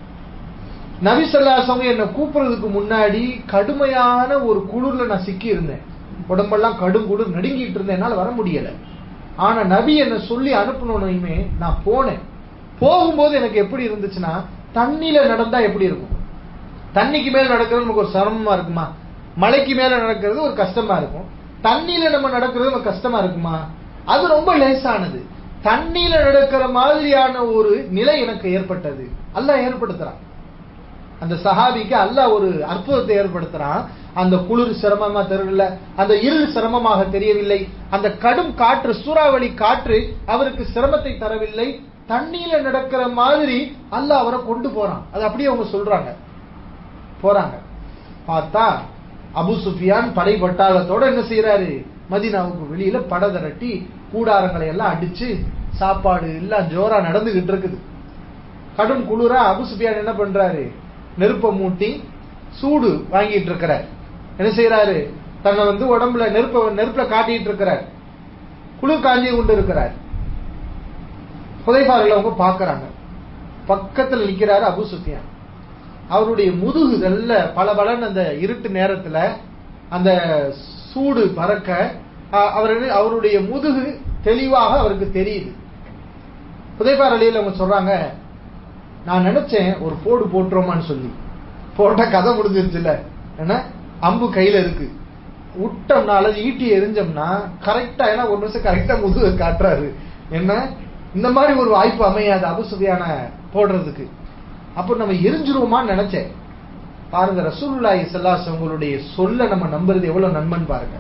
நபி சொல்லாசவங்க என்ன கூப்பிடுறதுக்கு முன்னாடி கடுமையான ஒரு குளிர்ல நான் சிக்கி இருந்தேன் உடம்பெல்லாம் கடும் குளிர் நடுங்கிட்டு இருந்தேன் என்னால வர முடியல ஆனா நபி என்ன சொல்லி அனுப்பணுமே நான் போனேன் போகும்போது எனக்கு எப்படி இருந்துச்சுன்னா தண்ணியில நடந்தா எப்படி இருக்கும் தண்ணிக்கு மேல நடக்கிறது நமக்கு ஒரு சிரமமா இருக்குமா மலைக்கு மேல நடக்கிறது ஒரு கஷ்டமா இருக்கும் தண்ணியில நம்ம நடக்கிறது நமக்கு கஷ்டமா இருக்குமா அது ரொம்ப லேசானது தண்ணியில நடக்கிற மாதிரியான ஒரு நிலை எனக்கு ஏற்பட்டது அல்லாஹ் ஏற்படுத்துறான் அந்த சஹாபிக்கு அல்லாஹ் ஒரு அற்புதத்தை ஏற்படுத்துறான் அந்த குளிர் சிரமமா தெரியல அந்த இருள் சிரமமாக தெரியவில்லை அந்த கடும் காற்று சூறாவளி காற்று அவருக்கு சிரமத்தை தரவில்லை தண்ணியில நடக்கிற மாதிரி அல்லாஹ் அவரை கொண்டு போறான் அது அப்படியே அவங்க சொல்றாங்க போறாங்க பார்த்தா அபு சுஃபியான் படை பட்டாளத்தோட என்ன செய்யறாரு மதினாவுக்கு வெளியில படை திரட்டி கூடாரங்களை எல்லாம் அடிச்சு சாப்பாடு எல்லாம் ஜோரா நடந்துகிட்டு இருக்குது கடும் குளிரா அபு சுஃபியான் என்ன பண்றாரு நெருப்ப மூட்டி சூடு வாங்கிட்டு இருக்கிறார் என்ன செய்யறாரு தன்னை வந்து உடம்புல நெருப்ப நெருப்புல காட்டிட்டு இருக்கிறார் குளிர் காஞ்சி கொண்டு இருக்கிறார் புதைப்பார்கள் அவங்க பாக்குறாங்க பக்கத்துல நிக்கிறாரு அபு சுஃபியான் அவருடைய முதுகு நல்ல பல பலன் அந்த இருட்டு நேரத்துல அந்த சூடு பறக்க அவரு அவருடைய முதுகு தெளிவாக அவருக்கு தெரியுது புதைப்பார் அலியில் அவங்க சொல்றாங்க நான் நினைச்சேன் ஒரு போடு போட்டுறோமான்னு சொல்லி போட்ட கதை முடிஞ்சிருச்சுல ஏன்னா அம்பு கையில இருக்கு விட்டோம்னா அல்லது ஈட்டி எரிஞ்சோம்னா கரெக்டா ஏன்னா ஒரு நிமிஷம் கரெக்டா முதுகு காட்டுறாரு என்ன இந்த மாதிரி ஒரு வாய்ப்பு அமையாது அபசுவையான போடுறதுக்கு அப்ப நம்ம எரிஞ்சிருவோமான்னு நினைச்சேன் பாருங்க ரசூலுல்லாஹி ஸல்லல்லாஹு உங்களுடைய சொல்ல நம்ம நம்புறது எவ்வளவு நன்மன் பாருங்க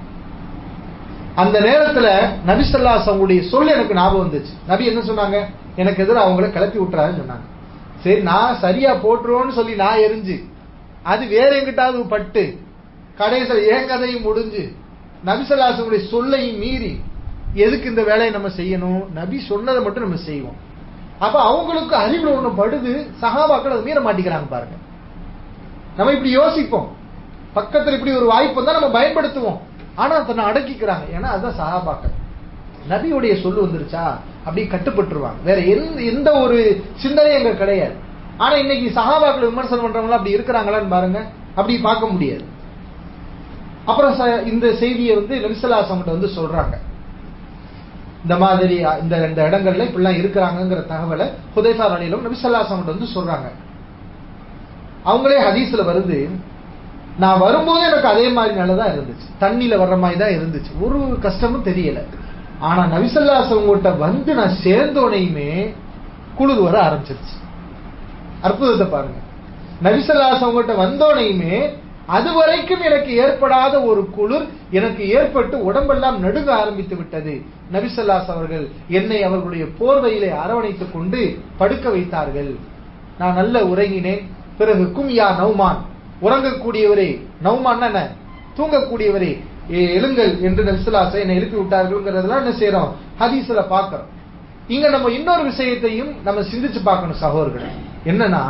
அந்த நேரத்துல நபி ஸல்லல்லாஹு அவங்களுடைய சொல் எனக்கு ஞாபகம் வந்துச்சு நபி என்ன சொன்னாங்க எனக்கு எதிராக அவங்கள கிளப்பி விட்டுறாருன்னு சொன்னாங்க சரி நான் சரியா போட்டுருவோன்னு சொல்லி நான் எரிஞ்சு அது வேற எங்கிட்டாவது பட்டு கடைசியில் ஏன் கதையும் முடிஞ்சு நபிசல்லாசனுடைய சொல்லையும் மீறி எதுக்கு இந்த வேலையை நம்ம செய்யணும் நபி சொன்னதை மட்டும் நம்ம செய்வோம் அப்ப அவங்களுக்கு அறிவுல ஒண்ணு படுது சகாபாக்கள் அதை மீற மாட்டேங்கிறாங்க பாருங்க நம்ம இப்படி யோசிப்போம் பக்கத்துல இப்படி ஒரு வாய்ப்பு தான் நம்ம பயன்படுத்துவோம் ஆனா தன்னை அடக்கிக்கிறாங்க ஏன்னா அதுதான் சகாபாக்கள் நபியுடைய சொல்லு வந்துருச்சா அப்படி கட்டுப்பட்டுருவாங்க வேற எந்த எந்த ஒரு சிந்தனையும் எங்க கிடையாது ஆனா இன்னைக்கு சகாபாக்கள் விமர்சனம் பண்றவங்க அப்படி இருக்கிறாங்களான்னு பாருங்க அப்படி பார்க்க முடியாது அப்புறம் இந்த செய்தியை வந்து நபிசல்லாசம் வந்து சொல்றாங்க இந்த மாதிரி இந்த இந்த இடங்கள்ல இப்படிலாம் இருக்கிறாங்கங்கிற தகவலை ஹுதைஃபா அலிலும் நபிசல்லாசம் வந்து சொல்றாங்க அவங்களே ஹதீஸ்ல வருது நான் வரும்போது எனக்கு அதே மாதிரி நல்லதான் இருந்துச்சு தண்ணியில வர்ற மாதிரி தான் இருந்துச்சு ஒரு கஷ்டமும் தெரியல ஆனா நபிசல்லாசம் கிட்ட வந்து நான் சேர்ந்தோனையுமே குளிர் வர ஆரம்பிச்சிருச்சு அற்புதத்தை பாருங்க நபிசல்லாசம் கிட்ட வந்தோனையுமே அது வரைக்கும் எனக்கு ஏற்படாத ஒரு குளிர் எனக்கு ஏற்பட்டு உடம்பெல்லாம் நடுங்க ஆரம்பித்து விட்டது நபிசல்லாஸ் அவர்கள் என்னை அவர்களுடைய போர்வையிலே அரவணைத்துக் கொண்டு படுக்க வைத்தார்கள் நான் நல்ல உறங்கினேன் பிறகு கும்யா நௌமான் உறங்கக்கூடியவரே நௌமான் என்ன தூங்கக்கூடியவரே எழுங்கள் என்று நபிசுல்லாசை என்னை எழுப்பி விட்டார்கள்ங்கிறதெல்லாம் என்ன செய்யறோம் ஹதீஸ்ல பாக்கிறோம் இங்க நம்ம இன்னொரு விஷயத்தையும் நம்ம சிந்திச்சு பார்க்கணும் சகோதரர்கள் என்னன்னா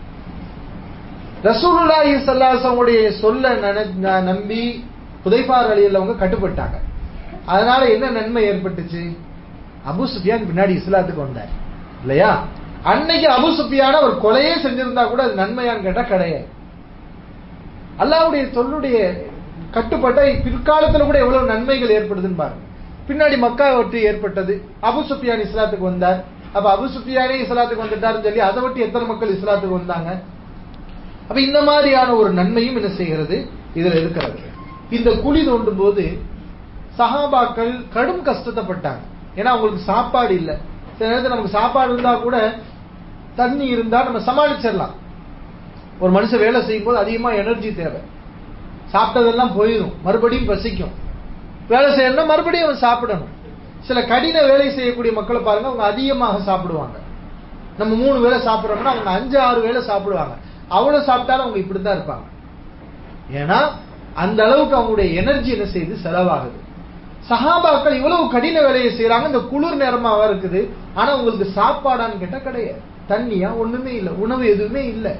ரசூலுல்லாஹி சல்லாசமுடைய சொல்ல நம்பி புதைப்பார் அலியல்லவங்க கட்டுப்பட்டாங்க அதனால என்ன நன்மை ஏற்பட்டுச்சு அபு சுஃபியான் பின்னாடி இஸ்லாத்துக்கு வந்தார் இல்லையா அன்னைக்கு அபு சுஃபியான ஒரு கொலையே செஞ்சிருந்தா கூட அது நன்மையான்னு கேட்டா கிடையாது அல்லாவுடைய சொல்லுடைய கட்டுப்பட்ட பிற்காலத்துல கூட எவ்வளவு நன்மைகள் ஏற்படுதுன்னு பாருங்க பின்னாடி மக்கா வெற்றி ஏற்பட்டது அபு சுஃபியான் இஸ்லாத்துக்கு வந்தார் அப்ப அபு சுஃபியானே இஸ்லாத்துக்கு வந்துட்டாருன்னு சொல்லி அதை விட்டு எத்தனை மக்கள் இஸ்லாத்துக்கு வந்தாங்க அப்ப இந்த மாதிரியான ஒரு நன்மையும் என்ன செய்கிறது இதுல இருக்கிறது இந்த குழி தோண்டும் போது சஹாபாக்கள் கடும் கஷ்டத்தைப்பட்டாங்க ஏன்னா அவங்களுக்கு சாப்பாடு இல்லை சில நேரத்தில் நமக்கு சாப்பாடு இருந்தா கூட தண்ணி இருந்தா நம்ம சமாளிச்சிடலாம் ஒரு மனுஷன் வேலை செய்யும் போது அதிகமா எனர்ஜி தேவை சாப்பிட்டதெல்லாம் போயிடும் மறுபடியும் பசிக்கும் வேலை செய்யணும்னா மறுபடியும் அவன் சாப்பிடணும் சில கடின வேலை செய்யக்கூடிய மக்களை பாருங்க அவங்க அதிகமாக சாப்பிடுவாங்க நம்ம மூணு வேலை சாப்பிட்றோம்னா அவங்க அஞ்சு ஆறு வேலை சாப்பிடுவாங்க அவ்வளவு சாப்பிட்டாலும் அவங்க இப்படித்தான் இருப்பாங்க ஏன்னா அந்த அளவுக்கு அவங்களுடைய எனர்ஜி என்ன செய்யுது செலவாகுது சஹாபாக்கள் இவ்வளவு கடின வேலையை செய்யறாங்க இந்த குளிர் நேரமாவா இருக்குது ஆனா உங்களுக்கு சாப்பாடான்னு கேட்டா கிடையாது தண்ணியா ஒண்ணுமே இல்லை உணவு எதுவுமே இல்லை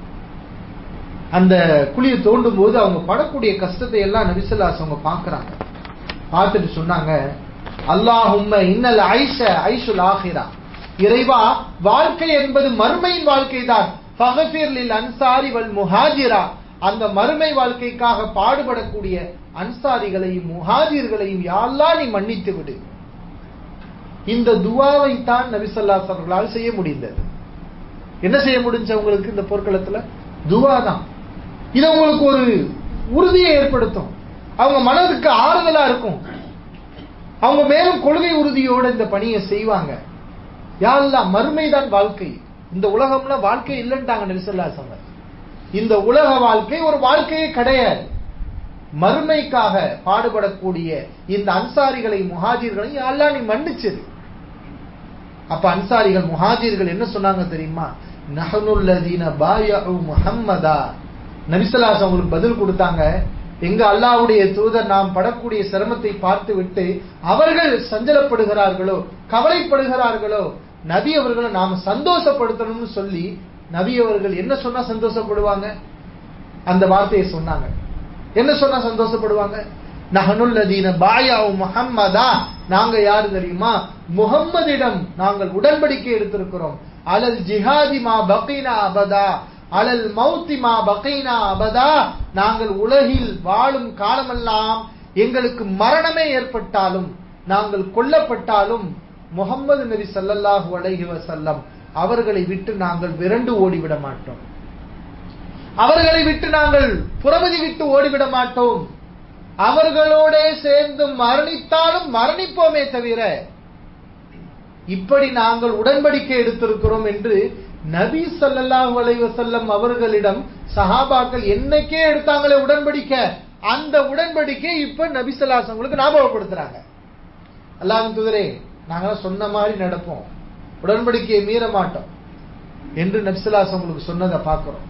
அந்த குழியை தோண்டும் போது அவங்க படக்கூடிய கஷ்டத்தை எல்லாம் நபிசல்லாஸ் அவங்க பாக்குறாங்க பார்த்துட்டு சொன்னாங்க அல்லாஹும்ம இன்னல் ஐஷ ஐஷுல் ஆஹிரா இறைவா வாழ்க்கை என்பது மறுமையின் வாழ்க்கை தான் ஃபகஃபிர்லில் அன்சாரி வல் முஹாஜிரா அந்த மறுமை வாழ்க்கைக்காக பாடுபடக்கூடிய அன்சாரிகளையும் முஹாஜிர்களையும் யாரெல்லாம் நீ மன்னித்து விடு இந்த துவாவை தான் நபிசல்லாஸ் அவர்களால் செய்ய முடிந்தது என்ன செய்ய முடிஞ்ச உங்களுக்கு இந்த போர்க்களத்துல துவா தான் இது உங்களுக்கு ஒரு உறுதியை ஏற்படுத்தும் அவங்க மனதுக்கு ஆறுதலா இருக்கும் அவங்க மேலும் கொள்கை உறுதியோட இந்த பணியை செய்வாங்க யாரெல்லாம் மறுமைதான் வாழ்க்கை இந்த உலகம்ல வாழ்க்கை இல்லைன்ட்டாங்க நபிசல்லாசங்க இந்த உலக வாழ்க்கை ஒரு வாழ்க்கையே கிடையாது மறுமைக்காக பாடுபடக்கூடிய இந்த அன்சாரிகளை முஹாஜிர்களையும் அல்லா நீ மன்னிச்சிரு அப்ப அன்சாரிகள் முஹாஜிர்கள் என்ன சொன்னாங்க தெரியுமா நஹனுல்லதீன பாயு முஹம்மதா நபிசல்லாஸ் அவங்களுக்கு பதில் கொடுத்தாங்க எங்க அல்லாவுடைய தூதர் நாம் படக்கூடிய சிரமத்தை பார்த்து விட்டு அவர்கள் சஞ்சலப்படுகிறார்களோ கவலைப்படுகிறார்களோ நபி அவர்களை நாம சந்தோஷப்படுத்தணும்னு சொல்லி நபி அவர்கள் என்ன சொன்னா சந்தோஷப்படுவாங்க அந்த வார்த்தையை சொன்னாங்க என்ன சொன்னா சந்தோஷப்படுவாங்க நகனுல்லதீன பாயாவு முஹம்மதா நாங்க யாரு தெரியுமா முகம்மதிடம் நாங்கள் உடன்படிக்கை எடுத்திருக்கிறோம் அலல் ஜிஹாதி மா பகீனா அபதா அலல் மௌத்தி மா பகீனா அபதா நாங்கள் உலகில் வாழும் காலமெல்லாம் எங்களுக்கு மரணமே ஏற்பட்டாலும் நாங்கள் கொல்லப்பட்டாலும் முகம்மது நபி சல்லல்லாஹு அலைஹி வசல்லம் அவர்களை விட்டு நாங்கள் விரண்டு ஓடிவிட மாட்டோம் அவர்களை விட்டு நாங்கள் புறமதி விட்டு ஓடிவிட மாட்டோம் அவர்களோட சேர்ந்து மரணித்தாலும் மரணிப்போமே தவிர இப்படி நாங்கள் உடன்படிக்கை எடுத்திருக்கிறோம் என்று நபி சல்லாஹூ அலைவசல்லம் அவர்களிடம் சஹாபாக்கள் என்னைக்கே எடுத்தாங்களே உடன்படிக்கை அந்த உடன்படிக்கை இப்ப நபி சொல்லாசங்களுக்கு ஞாபகப்படுத்துறாங்க அல்லாஹ் துதரே நாங்களாம் சொன்ன மாதிரி நடப்போம் உடன்படிக்கையை மீற மாட்டோம் என்று நபிசுல்லாஸ் உங்களுக்கு சொன்னதை பார்க்கிறோம்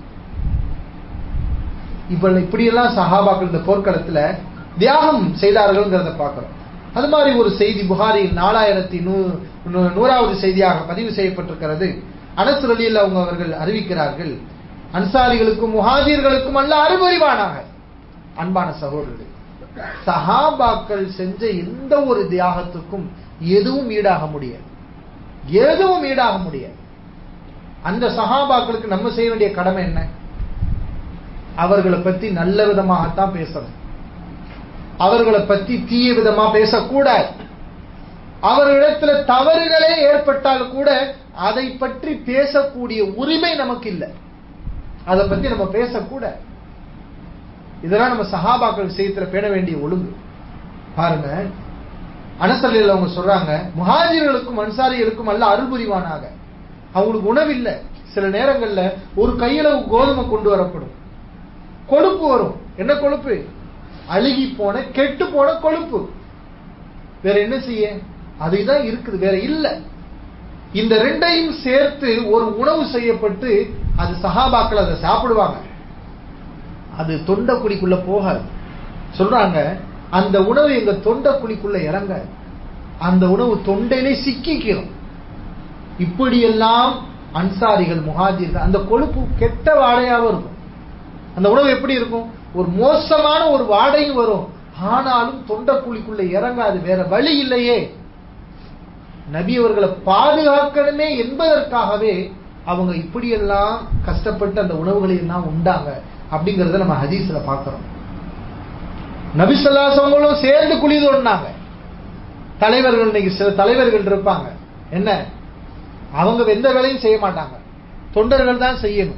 இப்ப இப்படியெல்லாம் சஹாபாக்கள் இந்த போர்க்களத்துல தியாகம் செய்தார்கள்ங்கிறத பார்க்கிறோம் அது மாதிரி ஒரு செய்தி புகாரில் நாலாயிரத்தி நூ நூறாவது செய்தியாக பதிவு செய்யப்பட்டிருக்கிறது அனசு அலியில் அவங்க அவர்கள் அறிவிக்கிறார்கள் அன்சாரிகளுக்கும் முஹாஜிர்களுக்கும் அல்ல அறிவறிவானாக அன்பான சகோதரர்கள் சஹாபாக்கள் செஞ்ச எந்த ஒரு தியாகத்துக்கும் எதுவும் ஈடாக முடியாது எதுவும் ஈடாக முடியாது அந்த சஹாபாக்களுக்கு நம்ம செய்ய வேண்டிய கடமை என்ன அவர்களை பத்தி நல்ல விதமாகத்தான் பேசணும் அவர்களை பத்தி தீய விதமா பேசக்கூடாது அவர்களிடத்துல தவறுகளே ஏற்பட்டால் கூட அதை பற்றி பேசக்கூடிய உரிமை நமக்கு இல்லை அதை பத்தி நம்ம பேசக்கூட இதெல்லாம் நம்ம சஹாபாக்கள் விஷயத்துல பேண வேண்டிய ஒழுங்கு பாருங்க அனசல்ல அவங்க சொல்றாங்க முஹாஜிர்களுக்கும் அன்சாரிகளுக்கும் அல்ல அருள் புரிவானாக அவங்களுக்கு உணவு இல்ல சில நேரங்கள்ல ஒரு கையளவு கோதுமை கொண்டு வரப்படும் கொழுப்பு வரும் என்ன கொழுப்பு அழுகி போன கெட்டு போன கொழுப்பு வேற என்ன செய்ய அதுதான் இருக்குது வேற இல்ல இந்த ரெண்டையும் சேர்த்து ஒரு உணவு செய்யப்பட்டு அது சஹாபாக்கள் அதை சாப்பிடுவாங்க அது தொண்டைக்குழிக்குள்ள போகாது சொல்றாங்க அந்த உணவு எங்க தொண்டைக்குழிக்குள்ள இறங்காது அந்த உணவு தொண்டையிலே சிக்கிக்கிறோம் இப்படியெல்லாம் அன்சாரிகள் முஹாஜிர்கள் அந்த கொழுப்பு கெட்ட வாடையாவும் இருக்கும் அந்த உணவு எப்படி இருக்கும் ஒரு மோசமான ஒரு வாடையும் வரும் ஆனாலும் தொண்டைக்குழிக்குள்ள இறங்காது வேற வழி இல்லையே நபி அவர்களை பாதுகாக்கணுமே என்பதற்காகவே அவங்க இப்படியெல்லாம் கஷ்டப்பட்டு அந்த உணவுகளை எல்லாம் உண்டாங்க அப்படிங்கறத நம்ம ஹதீஸ்ல பாக்குறோம் நபி சொல்லாசவங்களும் சேர்ந்து குழி தோண்டினாங்க தலைவர்கள் இன்னைக்கு சில தலைவர்கள் இருப்பாங்க என்ன அவங்க எந்த வேலையும் செய்ய மாட்டாங்க தொண்டர்கள் தான் செய்யணும்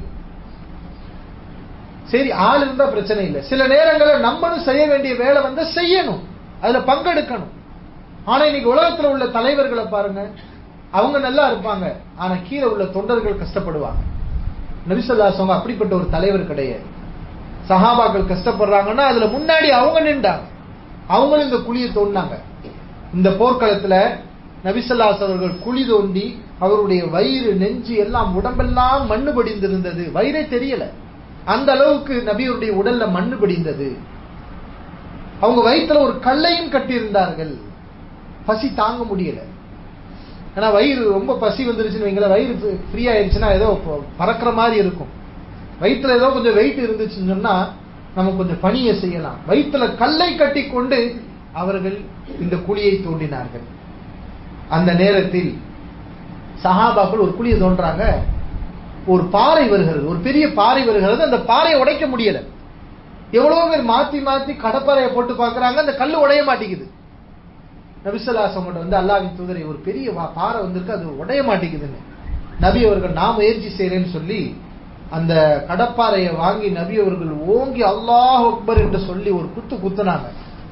சரி ஆள் இருந்தா பிரச்சனை இல்லை சில நேரங்களில் நம்மளும் செய்ய வேண்டிய வேலை வந்து செய்யணும் அதுல பங்கெடுக்கணும் ஆனா இன்னைக்கு உலகத்துல உள்ள தலைவர்களை பாருங்க அவங்க நல்லா இருப்பாங்க ஆனா கீழே உள்ள தொண்டர்கள் கஷ்டப்படுவாங்க நபிசல்லாசவங்க அப்படிப்பட்ட ஒரு தலைவர் கிடையாது சஹாபாக்கள் கஷ்டப்படுறாங்கன்னா அதுல முன்னாடி அவங்க நின்றாங்க அவங்களும் இந்த குழியை தோண்டினாங்க இந்த போர்க்களத்துல நபிசல்லாஸ் அவர்கள் குழி தோண்டி அவருடைய வயிறு நெஞ்சு எல்லாம் உடம்பெல்லாம் மண்ணு படிந்திருந்தது வயிறே தெரியல அந்த அளவுக்கு நபியுடைய உடல்ல மண்ணு படிந்தது அவங்க வயிற்றுல ஒரு கல்லையும் கட்டியிருந்தார்கள் பசி தாங்க முடியல ஏன்னா வயிறு ரொம்ப பசி வந்துருச்சுன்னு வைங்களேன் வயிறு ஃப்ரீ ஆயிடுச்சுன்னா ஏதோ பறக்கிற மாதிரி இருக்கும் வயிற்றுல ஏதோ கொஞ்சம் வெயிட் இருந்துச்சுன்னு சொன்னா நம்ம கொஞ்சம் பணியை செய்யலாம் வயிற்றுல கல்லை கட்டி கொண்டு அவர்கள் இந்த குழியை தோண்டினார்கள் அந்த நேரத்தில் சஹாபாக்கள் ஒரு குழியை தோன்றாங்க ஒரு பாறை வருகிறது ஒரு பெரிய பாறை வருகிறது அந்த பாறையை உடைக்க முடியல எவ்வளவு பேர் மாத்தி மாத்தி கடப்பாறையை போட்டு பாக்குறாங்க அந்த கல்லு உடைய மாட்டேங்குது நபிசல்லாசம் வந்து அல்லாவின் தூதரை ஒரு பெரிய பாறை வந்திருக்கு அது உடைய மாட்டேங்குதுன்னு நபி அவர்கள் நான் முயற்சி செய்யறேன்னு சொல்லி அந்த கடப்பாறையை வாங்கி நபி அவர்கள் ஓங்கி அல்லாஹ் அக்பர் என்று சொல்லி ஒரு குத்து குத்துனாங்க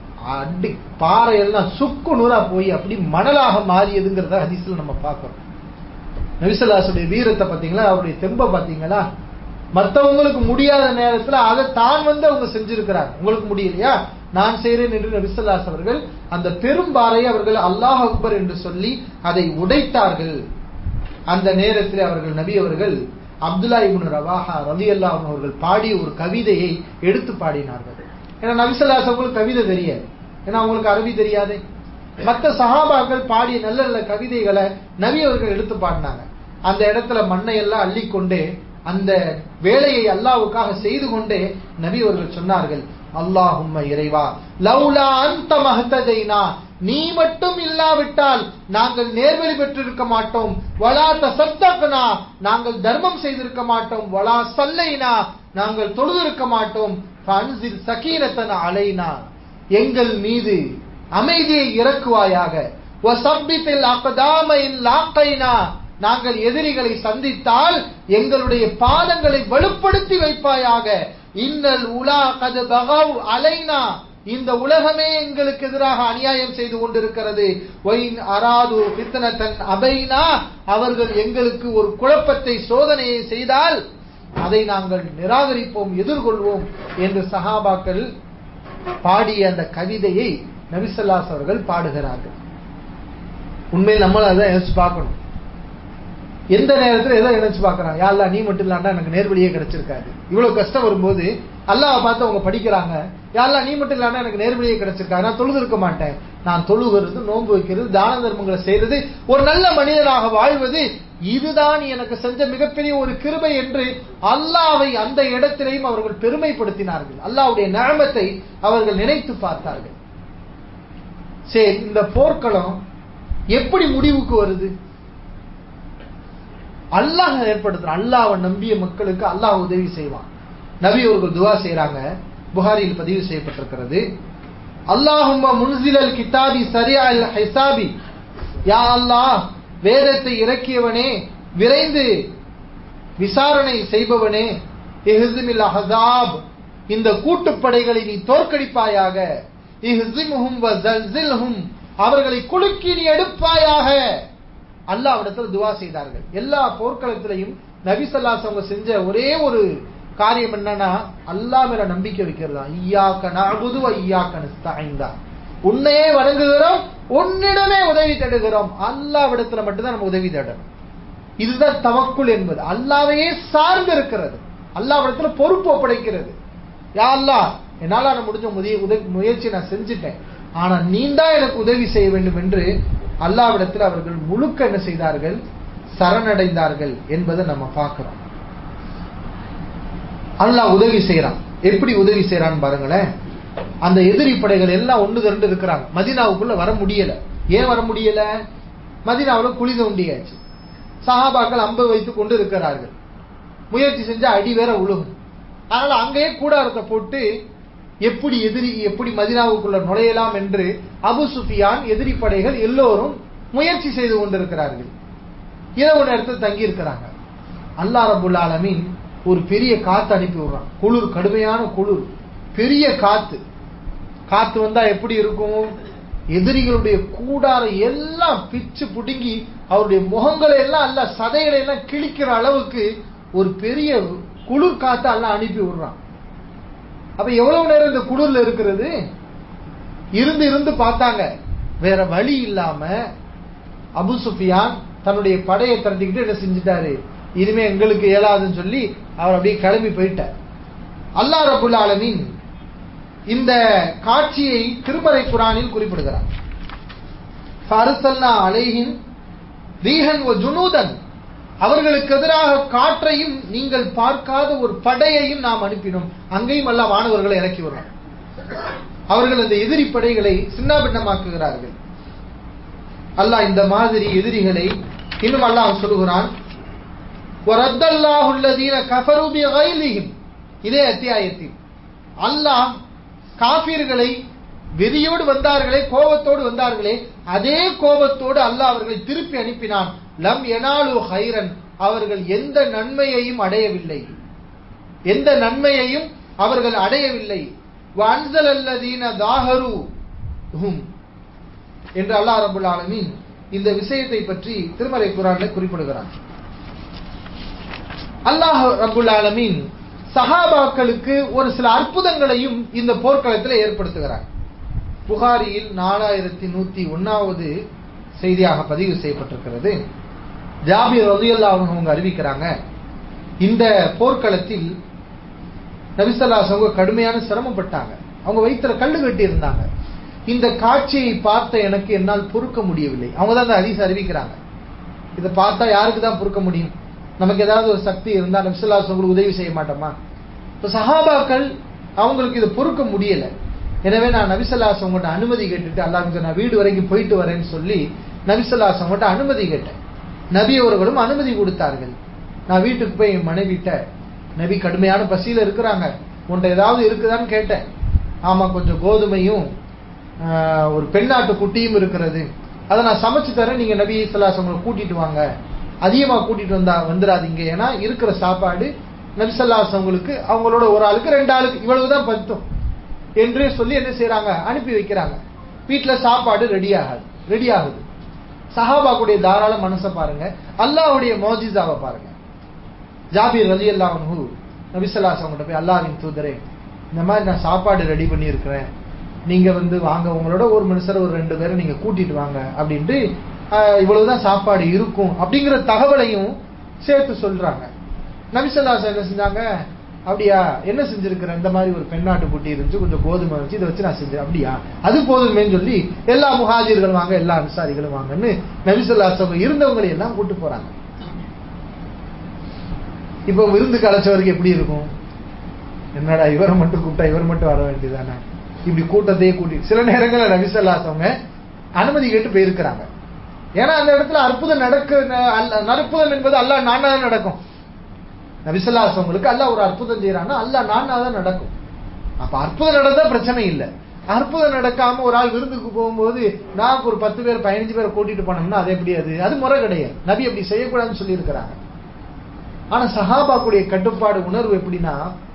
அடி பாறை எல்லாம் சுக்கு நூறா போய் அப்படி மணலாக மாறியதுங்கிறத ஹதீஸ்ல நம்ம பார்க்கிறோம் நபிசல்லாசுடைய வீரத்தை பாத்தீங்களா அவருடைய தெம்ப பாத்தீங்களா மற்றவங்களுக்கு முடியாத நேரத்துல அதை தான் வந்து அவங்க செஞ்சிருக்கிறாங்க உங்களுக்கு முடியலையா நான் செய்கிறேன் என்று நபிசல்லாஸ் அவர்கள் அந்த பெரும் பாறையை அவர்கள் அல்லாஹ் அக்பர் என்று சொல்லி அதை உடைத்தார்கள் அந்த நேரத்தில் அவர்கள் நபி அவர்கள் அப்துல்லா இபுன் ரவாஹா ரவி அல்லா அவர்கள் பாடிய ஒரு கவிதையை எடுத்து பாடினார்கள் ஏன்னா நபிசல்லாஸ் அவங்களுக்கு கவிதை தெரியாது ஏன்னா அவங்களுக்கு அரபி தெரியாது மற்ற சஹாபாக்கள் பாடிய நல்ல நல்ல கவிதைகளை நபி அவர்கள் எடுத்து பாடினாங்க அந்த இடத்துல மண்ணை எல்லாம் அள்ளிக்கொண்டே அந்த வேலையை அல்லாவுக்காக செய்து கொண்டே நபி அவர்கள் சொன்னார்கள் அல்லாஹும்ம இறைவா லவ்லா அந்த மகத்ததைனா நீ மட்டும் இல்லாவிட்டால் நாங்கள் நேர்வழி பெற்றிருக்க மாட்டோம் வலா தசத்தகனா நாங்கள் தர்மம் செய்திருக்க மாட்டோம் வலா சல்லைனா நாங்கள் தொழுதிருக்க மாட்டோம் ஃபன்சில் சகீனத்தன அலைனா எங்கள் மீது அமைதியை இறக்குவாயாக வசப்பித்தில் அகதாமையில் லாக்கைனா நாங்கள் எதிரிகளை சந்தித்தால் எங்களுடைய பாதங்களை வலுப்படுத்தி வைப்பாயாக இன்னல் உலா கது பகவ் அலைனா இந்த உலகமே எங்களுக்கு எதிராக அநியாயம் செய்து கொண்டிருக்கிறது ஒயின் அராது பித்தனத்தன் அபைனா அவர்கள் எங்களுக்கு ஒரு குழப்பத்தை சோதனையை செய்தால் அதை நாங்கள் நிராகரிப்போம் எதிர்கொள்வோம் என்று சஹாபாக்கள் பாடிய அந்த கவிதையை நபிசல்லாஸ் அவர்கள் பாடுகிறார்கள் உண்மையில் நம்மளும் அதை யோசிச்சு பார்க்கணும் எந்த நேரத்தில் எதை நினைச்சு பார்க்கறான் யாழ்லா நீ மட்டும் இல்லாண்டா எனக்கு நேர்வழியே கிடைச்சிருக்காது இவ்வளவு கஷ்டம் வரும்போது அல்லாவை பார்த்து அவங்க படிக்கிறாங்க யாழ்லா நீ மட்டும் இல்லாண்டா எனக்கு நேர்வழியே கிடைச்சிருக்காது நான் தொழுது இருக்க மாட்டேன் நான் தொழுகிறது நோன்பு வைக்கிறது தான தர்மங்களை செய்யறது ஒரு நல்ல மனிதனாக வாழ்வது இதுதான் எனக்கு செஞ்ச மிகப்பெரிய ஒரு கிருபை என்று அல்லாவை அந்த இடத்திலையும் அவர்கள் பெருமைப்படுத்தினார்கள் அல்லாவுடைய நிழமத்தை அவர்கள் நினைத்து பார்த்தார்கள் சரி இந்த போர்க்களம் எப்படி முடிவுக்கு வருது அல்லாஹ் ஏற்படுத்துறான் அல்லாவை நம்பிய மக்களுக்கு அல்லாஹ் உதவி செய்வான் நபி அவர்கள் துவா செய்யறாங்க புகாரியில் பதிவு செய்யப்பட்டிருக்கிறது அல்லாஹும்ம முன்சிலல் கிதாபி சரியா ஹிசாபி யா அல்லாஹ் வேதத்தை இறக்கியவனே விரைந்து விசாரணை செய்பவனே இஹ்ஸிமில் அஹஸாப் இந்த கூட்டுப்படைகளை நீ தோற்கடிப்பாயாக இஹ்ஸிம்ஹும் வஸல்ஸில்ஹும் அவர்களை குலுக்கி நீ எடுப்பாயாக அல்லாஹ்விடத்தில் துவா செய்தார்கள் எல்லா போர்க்களத்திலையும் நபி ஸல்லல்லாஹு அவங்க செஞ்ச ஒரே ஒரு காரியம் என்னன்னா அல்லாஹ் மேல நம்பிக்கை வைக்கிறது தான் ஈயாக்க நஅபுது வ ஈயாக்க நஸ்தஈன் தான் உன்னையே வணங்குகிறோம் உன்னிடமே உதவி தேடுகிறோம் அல்லாஹ்விடத்துல மட்டும்தான் நம்ம உதவி தேடணும் இதுதான் தவக்குள் என்பது அல்லாவையே சார்ந்து இருக்கிறது அல்லாவிடத்துல பொறுப்பு ஒப்படைக்கிறது யா அல்லாஹ் என்னால நான் முடிஞ்ச முதிய உதவி முயற்சி நான் செஞ்சுட்டேன் ஆனா நீ தான் எனக்கு உதவி செய்ய வேண்டும் என்று அல்லாவிடத்தில் அவர்கள் முழுக்க என்ன செய்தார்கள் சரணடைந்தார்கள் என்பதை நம்ம பார்க்கிறோம் அல்லாஹ் உதவி செய்யறான் எப்படி உதவி செய்யறான்னு பாருங்களேன் அந்த எதிரி படைகள் எல்லாம் ஒண்ணு திரண்டு இருக்கிறாங்க மதினாவுக்குள்ள வர முடியல ஏன் வர முடியல மதினாவுல குழி தோண்டியாச்சு சஹாபாக்கள் அம்பு வைத்து கொண்டு இருக்கிறார்கள் முயற்சி செஞ்சா அடி வேற உழுகும் அதனால அங்கேயே கூடாரத்தை போட்டு எப்படி எதிரி எப்படி மதினாவுக்குள்ள நுழையலாம் என்று அபு சுஃபியான் எதிரி படைகள் எல்லோரும் முயற்சி செய்து கொண்டிருக்கிறார்கள் இரவு நேரத்தில் தங்கி இருக்கிறாங்க அல்லாஹ் ரபுல் ஆலமீன் ஒரு பெரிய காத்து அனுப்பி விடுறான் குளிர் கடுமையான குளிர் பெரிய காத்து காத்து வந்தா எப்படி இருக்கும் எதிரிகளுடைய கூடாரை எல்லாம் பிச்சு புடுங்கி அவருடைய முகங்களை எல்லாம் அல்ல சதைகளை எல்லாம் கிழிக்கிற அளவுக்கு ஒரு பெரிய குளிர் காத்து எல்லாம் அனுப்பி விடுறான் அப்ப எவ்வளவு நேரம் இந்த குளிர்ல இருக்கிறது இருந்து இருந்து பார்த்தாங்க வேற வழி இல்லாம அபு சுஃபியான் தன்னுடைய படையை திரட்டிக்கிட்டு என்ன செஞ்சுட்டாரு இனிமே எங்களுக்கு இயலாதுன்னு சொல்லி அவர் அப்படியே கிளம்பி போயிட்டார் அல்லாஹ் ரபுல் ஆலமீன் இந்த காட்சியை திருமறை குரானில் குறிப்பிடுகிறார் ஃபர்சல்னா அலைஹின் ரீஹன் ஒ ஜுனூதன் அவர்களுக்கு எதிராக காற்றையும் நீங்கள் பார்க்காத ஒரு படையையும் நாம் அனுப்பினோம் அங்கேயும் அல்ல வானவர்களை இறக்கி வர்றோம் அவர்கள் அந்த எதிரி படைகளை சின்னாபின்னமாக்குகிறார்கள் அல்லாஹ் இந்த மாதிரி எதிரிகளை இன்னும் அல்லாஹ் சொல்லுகிறான் இதே அத்தியாயத்தில் அல்லாஹ் காபீர்களை வெறியோடு வந்தார்களே கோபத்தோடு வந்தார்களே அதே கோபத்தோடு அல்லாஹ் அவர்களை திருப்பி அனுப்பினான் லம் எனாலு ஹைரன் அவர்கள் எந்த நன்மையையும் அடையவில்லை எந்த நன்மையையும் அவர்கள் அடையவில்லை வன்சல் அல்லதீன தாகரு என்று அல்லாஹ் ரபுல் ஆலமீன் இந்த விஷயத்தை பற்றி திருமலை குரான்ல குறிப்பிடுகிறான் அல்லாஹ் ரபுல் ஆலமீன் சஹாபாக்களுக்கு ஒரு சில அற்புதங்களையும் இந்த போர்க்களத்தில் ஏற்படுத்துகிறார் புகாரியில் நாலாயிரத்தி நூத்தி ஒன்னாவது செய்தியாக பதிவு செய்யப்பட்டிருக்கிறது ஜாபிர் ரதியல்லா அவங்க அறிவிக்கிறாங்க இந்த போர்க்களத்தில் நபிசல்லாஸ் அவங்க கடுமையான சிரமப்பட்டாங்க அவங்க வயிற்றுல கல்லு கட்டி இருந்தாங்க இந்த காட்சியை பார்த்த எனக்கு என்னால் பொறுக்க முடியவில்லை அவங்க தான் அந்த அதிச அறிவிக்கிறாங்க இதை பார்த்தா யாருக்கு தான் பொறுக்க முடியும் நமக்கு ஏதாவது ஒரு சக்தி இருந்தா நபிசல்லாஸ் உங்களுக்கு உதவி செய்ய மாட்டோமா இப்ப சஹாபாக்கள் அவங்களுக்கு இதை பொறுக்க முடியல எனவே நான் நபிசல்லாஸ் அவங்கள்ட்ட அனுமதி கேட்டுட்டு அல்லாஹ் நான் வீடு வரைக்கும் போயிட்டு வரேன்னு சொல்லி நபிசல்லாஸ் அவங்கள்ட்ட அனுமதி கேட்டேன் நபி அவர்களும் அனுமதி கொடுத்தார்கள் நான் வீட்டுக்கு போய் என் மனைவிட்ட நபி கடுமையான பசியில இருக்கிறாங்க உன்ட்ட ஏதாவது இருக்குதான்னு கேட்டேன் ஆமா கொஞ்சம் கோதுமையும் ஒரு பெண்ணாட்டு குட்டியும் இருக்கிறது அதை நான் சமைச்சு தரேன் நீங்க நபி சல்லாஸ் அவங்களை கூட்டிட்டு வாங்க அதிகமா கூட்டிட்டு வந்தா வந்துடாதீங்க ஏன்னா இருக்கிற சாப்பாடு நபிசல்லாஸ் அவங்களுக்கு அவங்களோட ஒரு ஆளுக்கு ரெண்டு ஆளுக்கு இவ்வளவுதான் பத்தும் என்று சொல்லி என்ன செய்யறாங்க அனுப்பி வைக்கிறாங்க வீட்டுல சாப்பாடு ரெடி ஆகாது ரெடி ஆகுது சஹாபாக்குடைய தாராள மனசை பாருங்க அல்லாவுடைய மோஜிசாவை பாருங்க ஜாபீர் ரலி அல்லாஹு நபிசல்லாஸ் அவங்கள்ட்ட போய் அல்லாவின் தூதரே இந்த மாதிரி நான் சாப்பாடு ரெடி பண்ணி இருக்கிறேன் நீங்க வந்து வாங்க உங்களோட ஒரு மனுஷர் ஒரு ரெண்டு பேரை நீங்க கூட்டிட்டு வாங்க அப்படின்ட்டு இவ்வளவுதான் சாப்பாடு இருக்கும் அப்படிங்கிற தகவலையும் சேர்த்து சொல்றாங்க நபிசல்லாஸ் என்ன செஞ்சாங்க அப்படியா என்ன செஞ்சிருக்கிற இந்த மாதிரி ஒரு பெண்ணாட்டு குட்டி இருந்துச்சு கொஞ்சம் கோதுமை வச்சு இதை வச்சு நான் செஞ்சேன் அப்படியா அது போதுமேன்னு சொல்லி எல்லா முஹாஜிர்கள் வாங்க எல்லா அன்சாரிகளும் வாங்கன்னு நபிசல்லாஸ் அவங்க இருந்தவங்களை எல்லாம் கூட்டு போறாங்க இப்போ விருந்துக்கு அழைச்சவருக்கு எப்படி இருக்கும் என்னடா இவரை மட்டும் கூப்பிட்டா இவர் மட்டும் வர வேண்டியதானே இப்படி கூட்டத்தையே கூட்டி சில நேரங்களில் நபிசல்லாஸ் அவங்க அனுமதி கேட்டு போயிருக்கிறாங்க ஏன்னா அந்த இடத்துல அற்புதம் நடக்க அற்புதம் என்பது அல்ல நானா தான் நடக்கும் நபிசல்லாஸ் அவங்களுக்கு அல்ல ஒரு அற்புதம் செய்யறாங்கன்னா அல்ல நானா தான் நடக்கும் அப்ப அற்புதம் நடந்தா பிரச்சனை இல்லை அற்புதம் நடக்காம ஒரு ஆள் விருந்துக்கு போகும்போது நான் ஒரு பத்து பேர் பதினஞ்சு பேரை கூட்டிட்டு போனோம்னா அது எப்படி அது அது முறை கிடையாது நபி அப்படி செய்யக்கூடாதுன்னு சொல்லி இருக்கிறாங்க ஆனா சஹாபாக்குடைய கட்டுப்பாடு உணர்வு எப்படின்னா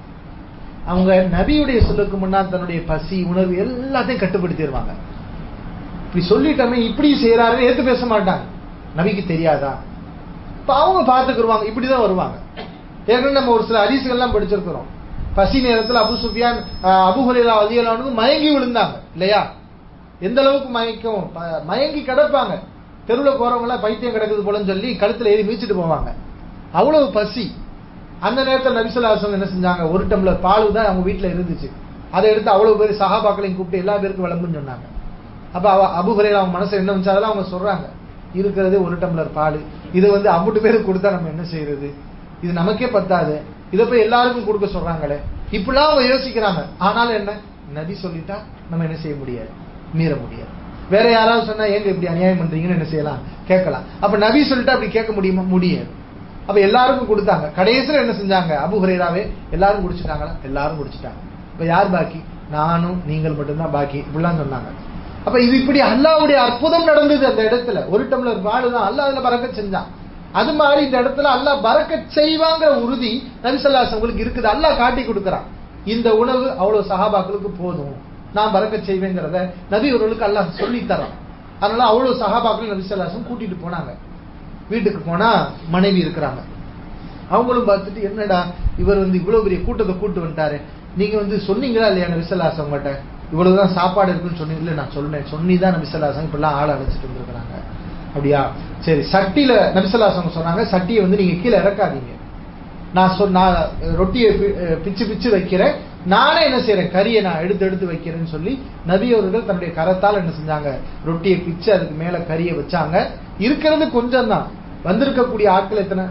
அவங்க நபியுடைய சொல்லுக்கு முன்னால் தன்னுடைய பசி உணர்வு எல்லாத்தையும் கட்டுப்படுத்திடுவாங்க இப்படி சொல்லிட்டோமே இப்படி செய்யறாரு ஏத்து பேச மாட்டாங்க நபிக்கு தெரியாதா இப்ப அவங்க பாத்துக்குருவாங்க இப்படிதான் வருவாங்க ஏற்கனவே நம்ம ஒரு சில ஹதீசுகள்லாம் படிச்சிருக்கிறோம் பசி நேரத்தில் அபு சுஃபியான் அஹ், அபு ஹுரைரா அலியலானு மயங்கி விழுந்தாங்க இல்லையா எந்த அளவுக்கு மயக்கம் ப- மயங்கி கிடப்பாங்க தெருவில் போறவங்க எல்லாம் பைத்தியம் கிடக்குது போலன்னு சொல்லி கழுத்துல ஏறி மீச்சிட்டு போவாங்க அவ்வளவு பசி அந்த நேரத்தில் நபிசுல்லாசம் என்ன செஞ்சாங்க ஒரு டம்ளர் பால் தான் அவங்க வீட்டுல இருந்துச்சு அதை எடுத்து அவ்வளவு பேர் சகாபாக்களையும் கூப்பிட்டு எல்லா பேருக்கும் விளம்புன்னு சொன்னாங்க அப்ப அவ அபு ஹுரைரா அவங்க மனசு என்ன வந்துச்சு அதெல்லாம் அவங்க சொல்றாங்க இருக்கிறது ஒரு டம்ளர் பால் இது வந்து அம்புட்டு பேருக்கு கொடுத்தா நம்ம என்ன செய்யறது இது நமக்கே பத்தாது இதை போய் எல்லாருக்கும் கொடுக்க சொல்றாங்களே இப்படிலாம் அவங்க யோசிக்கிறாங்க ஆனாலும் என்ன நபி சொல்லிட்டா நம்ம என்ன செய்ய முடியாது மீற முடியாது வேற யாராவது சொன்னா ஏங்க இப்படி அநியாயம் பண்றீங்கன்னு என்ன செய்யலாம் கேட்கலாம் அப்ப நபி சொல்லிட்டா அப்படி கேட்க முடியுமா முடியாது அப்ப எல்லாருக்கும் கொடுத்தாங்க கடைசியில என்ன செஞ்சாங்க அபு ஹுரைராவே எல்லாரும் குடிச்சிட்டாங்களா எல்லாரும் குடிச்சிட்டாங்க இப்ப யார் பாக்கி நானும் நீங்கள் மட்டும்தான் பாக்கி இப்படிலாம் சொன்னாங்க அப்ப இது இப்படி அல்லாவுடைய அற்புதம் நடந்தது அந்த இடத்துல ஒரு டம்ளர் பால் தான் அல்லாஹ் அதுல பறக்க செஞ்சான் அது மாதிரி இந்த இடத்துல அல்லாஹ் பறக்க செய்வாங்கிற உறுதி நபிசல்லாஸ் உங்களுக்கு இருக்குது அல்லாஹ் காட்டி கொடுக்கறான் இந்த உணவு அவ்வளவு சஹாபாக்களுக்கு போதும் நான் பறக்க செய்வேங்கிறத நபி அவர்களுக்கு அல்லாஹ் சொல்லி தரான் அதனால அவ்வளவு சஹாபாக்கள் நபிசல்லாசம் கூட்டிட்டு போனாங்க வீட்டுக்கு போனா மனைவி இருக்கிறாங்க அவங்களும் பார்த்துட்டு என்னடா இவர் வந்து இவ்வளவு பெரிய கூட்டத்தை கூட்டு வந்துட்டாரு நீங்க வந்து சொன்னீங்களா இல்லையா நபிசல்லாசம் உங்கள்கிட்ட இவ்வளவுதான் சாப்பாடு இருக்குன்னு சொன்னீங்களே நான் சொன்னேன் சொன்னிதான் நபிசல்லாசம் இப்படிலாம் ஆள் அழைச்சிட்டு வந்திருக்கிறாங்க அப்படியா சரி சட்டியில நபிசல்லாசம் சொன்னாங்க சட்டியை வந்து நீங்க கீழே இறக்காதீங்க நான் சொன்ன நான் ரொட்டியை பி- அஹ் பிச்சு பிச்சு வைக்கிறேன் நானே என்ன செய்யறேன் கறியை நான் எடுத்து எடுத்து வைக்கிறேன்னு சொல்லி நபி அவர்கள் தன்னுடைய கரத்தால் என்ன செஞ்சாங்க ரொட்டியை பிச்சு அதுக்கு மேல கறியை வச்சாங்க இருக்கிறது கொஞ்சம் தான் வந்திருக்கக்கூடிய ஆட்கள் எத்தனை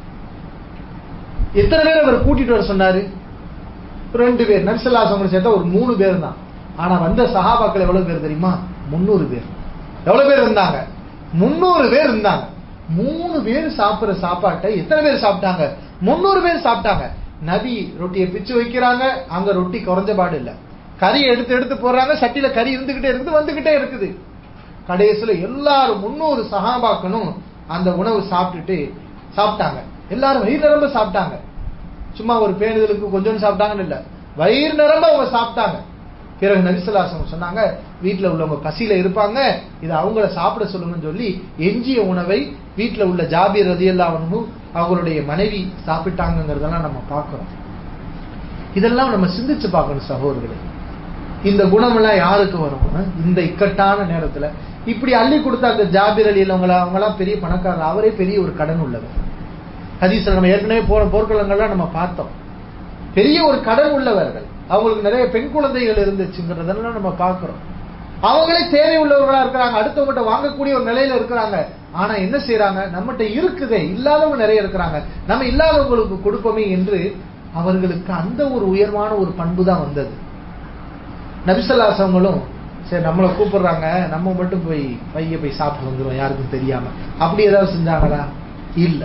எத்தனை பேர் அவர் கூட்டிட்டு வர சொன்னாரு ரெண்டு பேர் நபிசல்லாசவங்களை சேர்த்தா ஒரு மூணு பேர் தான் ஆனா வந்த சஹாபாக்கள் எவ்வளவு பேர் தெரியுமா முன்னூறு பேர் எவ்வளவு பேர் இருந்தாங்க முன்னூறு பேர் இருந்தாங்க மூணு பேர் சாப்பிடுற சாப்பாட்டை எத்தனை பேர் சாப்பிட்டாங்க முன்னூறு பேர் சாப்பிட்டாங்க நபி ரொட்டியை பிச்சு வைக்கிறாங்க அங்க ரொட்டி குறைஞ்ச பாடு இல்ல கறி எடுத்து எடுத்து போடுறாங்க சட்டியில கறி இருந்துகிட்டே இருக்குது வந்துகிட்டே இருக்குது கடைசியில எல்லாரும் முன்னூறு சஹாபாக்களும் அந்த உணவு சாப்பிட்டுட்டு சாப்பிட்டாங்க எல்லாரும் வயிறு நிரம்ப சாப்பிட்டாங்க சும்மா ஒரு பேணுதலுக்கு கொஞ்சம் சாப்பிட்டாங்கன்னு இல்ல வயிறு நிரம்ப அவங்க சாப்பிட்டாங்க பிறகு நபிசல்லாசம் சொன்னாங்க வீட்டுல உள்ளவங்க பசியில இருப்பாங்க இதை அவங்கள சாப்பிட சொல்லுங்கன்னு சொல்லி எஞ்சிய உணவை வீட்டுல உள்ள ஜாபீர் ரதியல்லாவனு அவங்களுடைய மனைவி சாப்பிட்டாங்கிறதெல்லாம் நம்ம பார்க்கிறோம் இதெல்லாம் நம்ம சிந்திச்சு பார்க்கணும் சகோதரர்களே இந்த குணமெல்லாம் யாருக்கு வரும் அஹ்? இந்த இக்கட்டான நேரத்துல இப்படி அள்ளி கொடுத்த அந்த ஜாபீர் அலி அவங்கள அவங்களாம் பெரிய பணக்காரர் அவரே பெரிய ஒரு கடன் உள்ளவர் ஹதீஸ்ல நம்ம ஏற்கனவே போற போர்க்களங்கள்லாம் நம்ம பார்த்தோம் பெரிய ஒரு கடன் உள்ளவர்கள் அவங்களுக்கு நிறைய பெண் குழந்தைகள் இருந்துச்சுங்கிறதெல்லாம் நம்ம பார்க்கிறோம் அவங்களே தேவை உள்ளவர்களா இருக்கிறாங்க அடுத்தவங்ககிட்ட வாங்கக்கூடிய ஒரு நிலையில இருக்கிறாங்க ஆனா என்ன செய்யறாங்க நம்மகிட்ட இருக்குதே இல்லாதவங்க நிறைய இருக்கிறாங்க நம்ம இல்லாதவங்களுக்கு கொடுப்போமே என்று அவர்களுக்கு அந்த ஒரு உயர்வான ஒரு பண்பு தான் வந்தது நபிசல்லாசவங்களும் சரி நம்மளை கூப்பிடுறாங்க நம்ம மட்டும் போய் பைய போய் சாப்பிட்டு வந்துடும் யாருக்கும் தெரியாம அப்படி ஏதாவது செஞ்சாங்களா இல்ல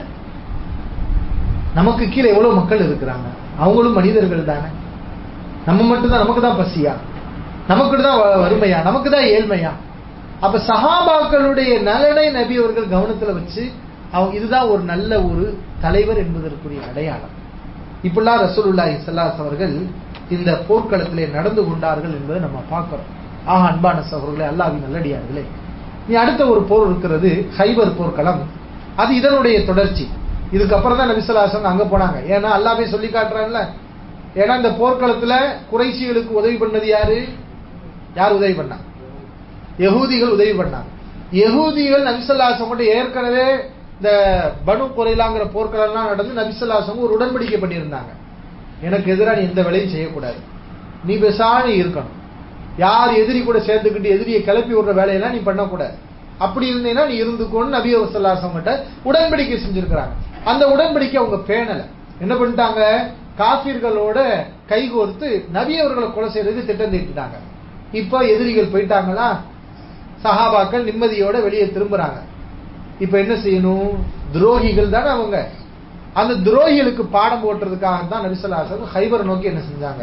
நமக்கு கீழே எவ்வளவு மக்கள் இருக்கிறாங்க அவங்களும் மனிதர்கள் தானே நம்ம மட்டும்தான் நமக்கு தான் பசியா நமக்கு தான் வ- வறுமையா நமக்கு தான் ஏழ்மையா அப்ப சஹாபாக்களுடைய நலனை நபி அவர்கள் கவனத்துல வச்சு அவங்க இதுதான் ஒரு நல்ல ஒரு தலைவர் என்பதற்குரிய அடையாளம் இப்படிலாம் ரசூலுல்லாஹி ஸல்லல்லாஹு அவர்கள் இந்த போர்க்களத்திலே நடந்து கொண்டார்கள் என்பதை நம்ம பார்க்கிறோம் ஆக அன்பான சகோதரர்களே அல்லாஹ்வின் நல்லடியார்களே நீ அடுத்த ஒரு போர் இருக்கிறது ஹைபர் போர்க்களம் அது இதனுடைய தொடர்ச்சி இதுக்கப்புறம் தான் நபிசல்லாசன் அங்க போனாங்க ஏன்னா அல்லாவே சொல்லி காட்டுறான்ல ஏன்னா இந்த போர்க்களத்துல குறைசிகளுக்கு உதவி பண்ணது யாரு யார் உதவி பண்ணா யகூதிகள் உதவி பண்ணாங்க யகூதிகள் நபிசல்லாசம் மட்டும் ஏற்கனவே இந்த பனு குறைலாங்கிற போர்க்களம்லாம் நடந்து நபிசல்லாசம் ஒரு உடன்படிக்கை பண்ணியிருந்தாங்க எனக்கு எதிராக நீ எந்த வேலையும் செய்யக்கூடாது நீ பெசானி இருக்கணும் யார் எதிரி கூட சேர்ந்துக்கிட்டு எதிரியை கிளப்பி விடுற வேலையெல்லாம் நீ பண்ணக்கூடாது அப்படி இருந்தீங்கன்னா நீ இருந்துக்கோன்னு நபி வசல்லாசம் கிட்ட உடன்படிக்கை செஞ்சிருக்கிறாங்க அந்த உடன்படிக்கை அவங்க பேணல என்ன பண்ணிட்டாங்க காஃபிர்களோட கைகோர்த்து நபி அவர்களை கொலை செய்யறதுக்கு திட்டம் தீட்டிட்டாங்க இப்போ எதிரிகள் போயிட்டாங்களா சஹாபாக்கள் நிம்மதியோட வெளியே திரும்புறாங்க இப்ப என்ன செய்யணும் துரோகிகள் தானே அவங்க அந்த துரோகிகளுக்கு பாடம் போட்டுறதுக்காக தான் நபிசல்லாசன் ஹைபர் நோக்கி என்ன செஞ்சாங்க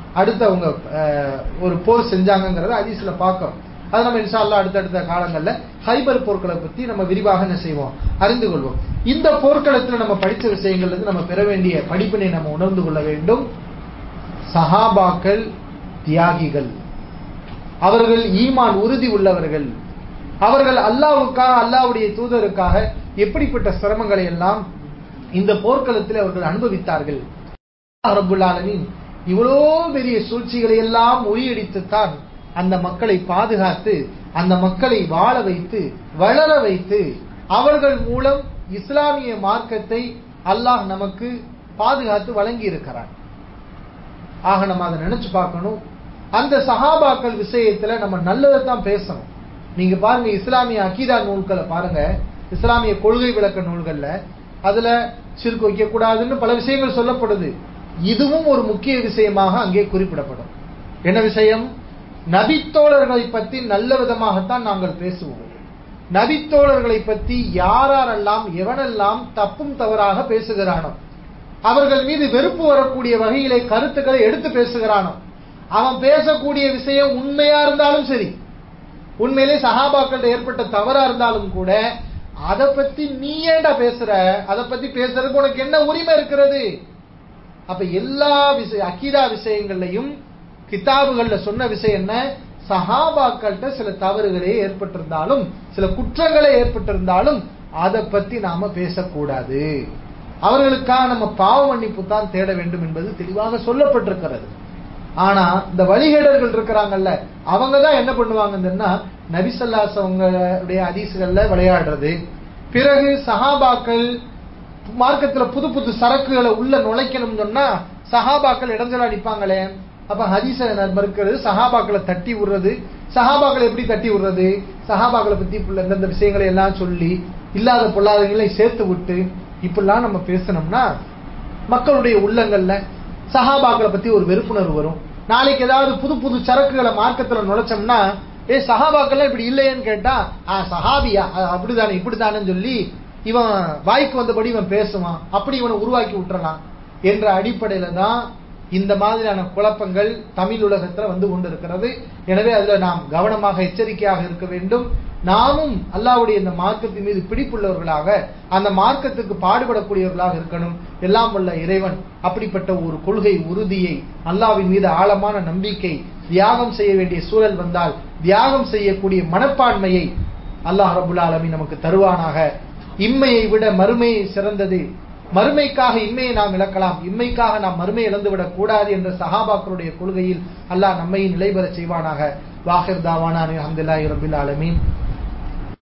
அடுத்து அவங்க அஹ், ஒரு போர் செஞ்சாங்கங்கிறத ஹதீஸ்ல பார்க்கிறோம் அது நம்ம இன்ஷா அல்லாஹ் அடுத்தடுத்த காலங்கள்ல ஹைபர் போர்க்களை பத்தி நம்ம விரிவாக என்ன செய்வோம் அறிந்து கொள்வோம் இந்த போர்க்களத்துல நம்ம படிச்ச விஷயங்கள்ல இருந்து நம்ம பெற வேண்டிய படிப்பினை நம்ம உணர்ந்து கொள்ள வேண்டும் சஹாபாக்கள் தியாகிகள் அவர்கள் ஈமான் உறுதி உள்ளவர்கள் அவர்கள் அல்லாஹ்வுக்காக அல்லாஹ்வுடைய தூதருக்காக எப்படிப்பட்ட சிரமங்களை எல்லாம் இந்த போர்க்களத்தில் அவர்கள் அனுபவித்தார்கள் அல்லாஹ் ரப்புல் ஆலமீன் இவ்வளோ பெரிய சூழ்ச்சிகளை எல்லாம் முறியடித்துத்தான் அந்த மக்களை பாதுகாத்து அந்த மக்களை வாழ வைத்து வளர வைத்து அவர்கள் மூலம் இஸ்லாமிய மார்க்கத்தை அல்லாஹ் நமக்கு பாதுகாத்து வழங்கி இருக்கிறான் ஆக நம்ம அதை நினைச்சு பார்க்கணும் அந்த சஹாபாக்கள் விஷயத்துல நம்ம நல்லதை தான் பேசணும் நீங்க பாருங்க இஸ்லாமிய அகீதா நூல்களை பாருங்க இஸ்லாமிய கொள்கை விளக்க நூல்கள்ல அதுல சிறுக்கு வைக்க கூடாதுன்னு பல விஷயங்கள் சொல்லப்படுது இதுவும் ஒரு முக்கிய விஷயமாக அங்கே குறிப்பிடப்படும் என்ன விஷயம் நபித்தோழர்களை பற்றி நல்ல விதமாகத்தான் நாங்கள் பேசுவோம் நபித்தோழர்களை பற்றி யாரெல்லாம் எவனெல்லாம் தப்பும் தவறாக பேசுகிறானோ அவர்கள் மீது வெறுப்பு வரக்கூடிய வகையிலே கருத்துக்களை எடுத்து பேசுகிறானோ அவன் பேசக்கூடிய விஷயம் உண்மையா இருந்தாலும் சரி உண்மையிலே சஹாபாக்கள் ஏற்பட்ட தவறா இருந்தாலும் கூட அதை பத்தி நீ ஏன்டா பேசுற அதை பத்தி பேசுறதுக்கு உனக்கு என்ன உரிமை இருக்கிறது அப்ப எல்லா விஷய அக்கீதா விஷயங்கள்லையும் கிதாபுகள்ல சொன்ன விஷயம் என்ன சஹாபாக்கள்கிட்ட சில தவறுகளே ஏற்பட்டிருந்தாலும் சில குற்றங்களே ஏற்பட்டிருந்தாலும் அதை பத்தி நாம பேசக்கூடாது அவர்களுக்காக நம்ம பாவ மன்னிப்பு தான் தேட வேண்டும் என்பது தெளிவாக சொல்லப்பட்டிருக்கிறது ஆனா இந்த வழிகேடர்கள் இருக்கிறாங்கல்ல அவங்க தான் என்ன பண்ணுவாங்கன்னா நபிசல்லாஸ் அவங்களுடைய அதிசுகள்ல விளையாடுறது பிறகு சஹாபாக்கள் மார்க்கத்துல புது புது சரக்குகளை உள்ள நுழைக்கணும்னு சொன்னா சஹாபாக்கள் இடைஞ்சலா நிப்பாங்களே அப்ப ஹதீஸ மறுக்கிறது சஹாபாக்களை தட்டி விடுறது சஹாபாக்களை எப்படி தட்டி விடுறது சஹாபாக்களை பத்தி இப்ப இந்தந்த விஷயங்களை எல்லாம் சொல்லி இல்லாத பொல்லாதங்களை சேர்த்து விட்டு இப்படிலாம் நம்ம பேசணும்னா மக்களுடைய உள்ளங்கள்ல சஹாபாக்களை பத்தி ஒரு வெறுப்புணர்வு வரும் நாளைக்கு ஏதாவது புது புது சரக்குகளை மார்க்கத்துல நுழைச்சோம்னா ஏ சஹாபாக்கள்லாம் இப்படி இல்லையேன்னு கேட்டா ஆ சஹாபியா அ- அப்படிதானே இப்படிதானேன்னு சொல்லி இவன் வாய்க்கு வந்தபடி இவன் பேசுவான் அப்படி இவனை உருவாக்கி விட்டுறலாம் என்ற அடிப்படையில தான் இந்த மாதிரியான குழப்பங்கள் தமிழ் உலகத்துல வந்து கொண்டிருக்கிறது எனவே அதுல நாம் கவனமாக எச்சரிக்கையாக இருக்க வேண்டும் நாமும் அல்லாஹ்வுடைய இந்த மார்க்கத்தின் மீது பிடிப்புள்ளவர்களாக அந்த மார்க்கத்துக்கு பாடுபடக்கூடியவர்களாக இருக்கணும் எல்லாம் வல்ல இறைவன் அப்படிப்பட்ட ஒரு கொள்கை உறுதியை அல்லாஹ்வின் மீது ஆழமான நம்பிக்கை தியாகம் செய்ய வேண்டிய சூழல் வந்தால் தியாகம் செய்யக்கூடிய மனப்பான்மையை அல்லாஹ் ரபுல் ஆலமீன் நமக்கு தருவானாக இம்மையை விட மறுமை சிறந்தது மறுமைக்காக இம்மையை நாம் இழக்கலாம் இம்மைக்காக நாம் மறுமை இழந்துவிடக் கூடாது என்ற சஹாபாக்களுடைய கொள்கையில் அல்லாஹ் நம்மை நிலைபெறச் செய்வானாக வாஹிர் தாவானா அல்ஹம்துலில்லாஹி ரபில் ஆலமீன்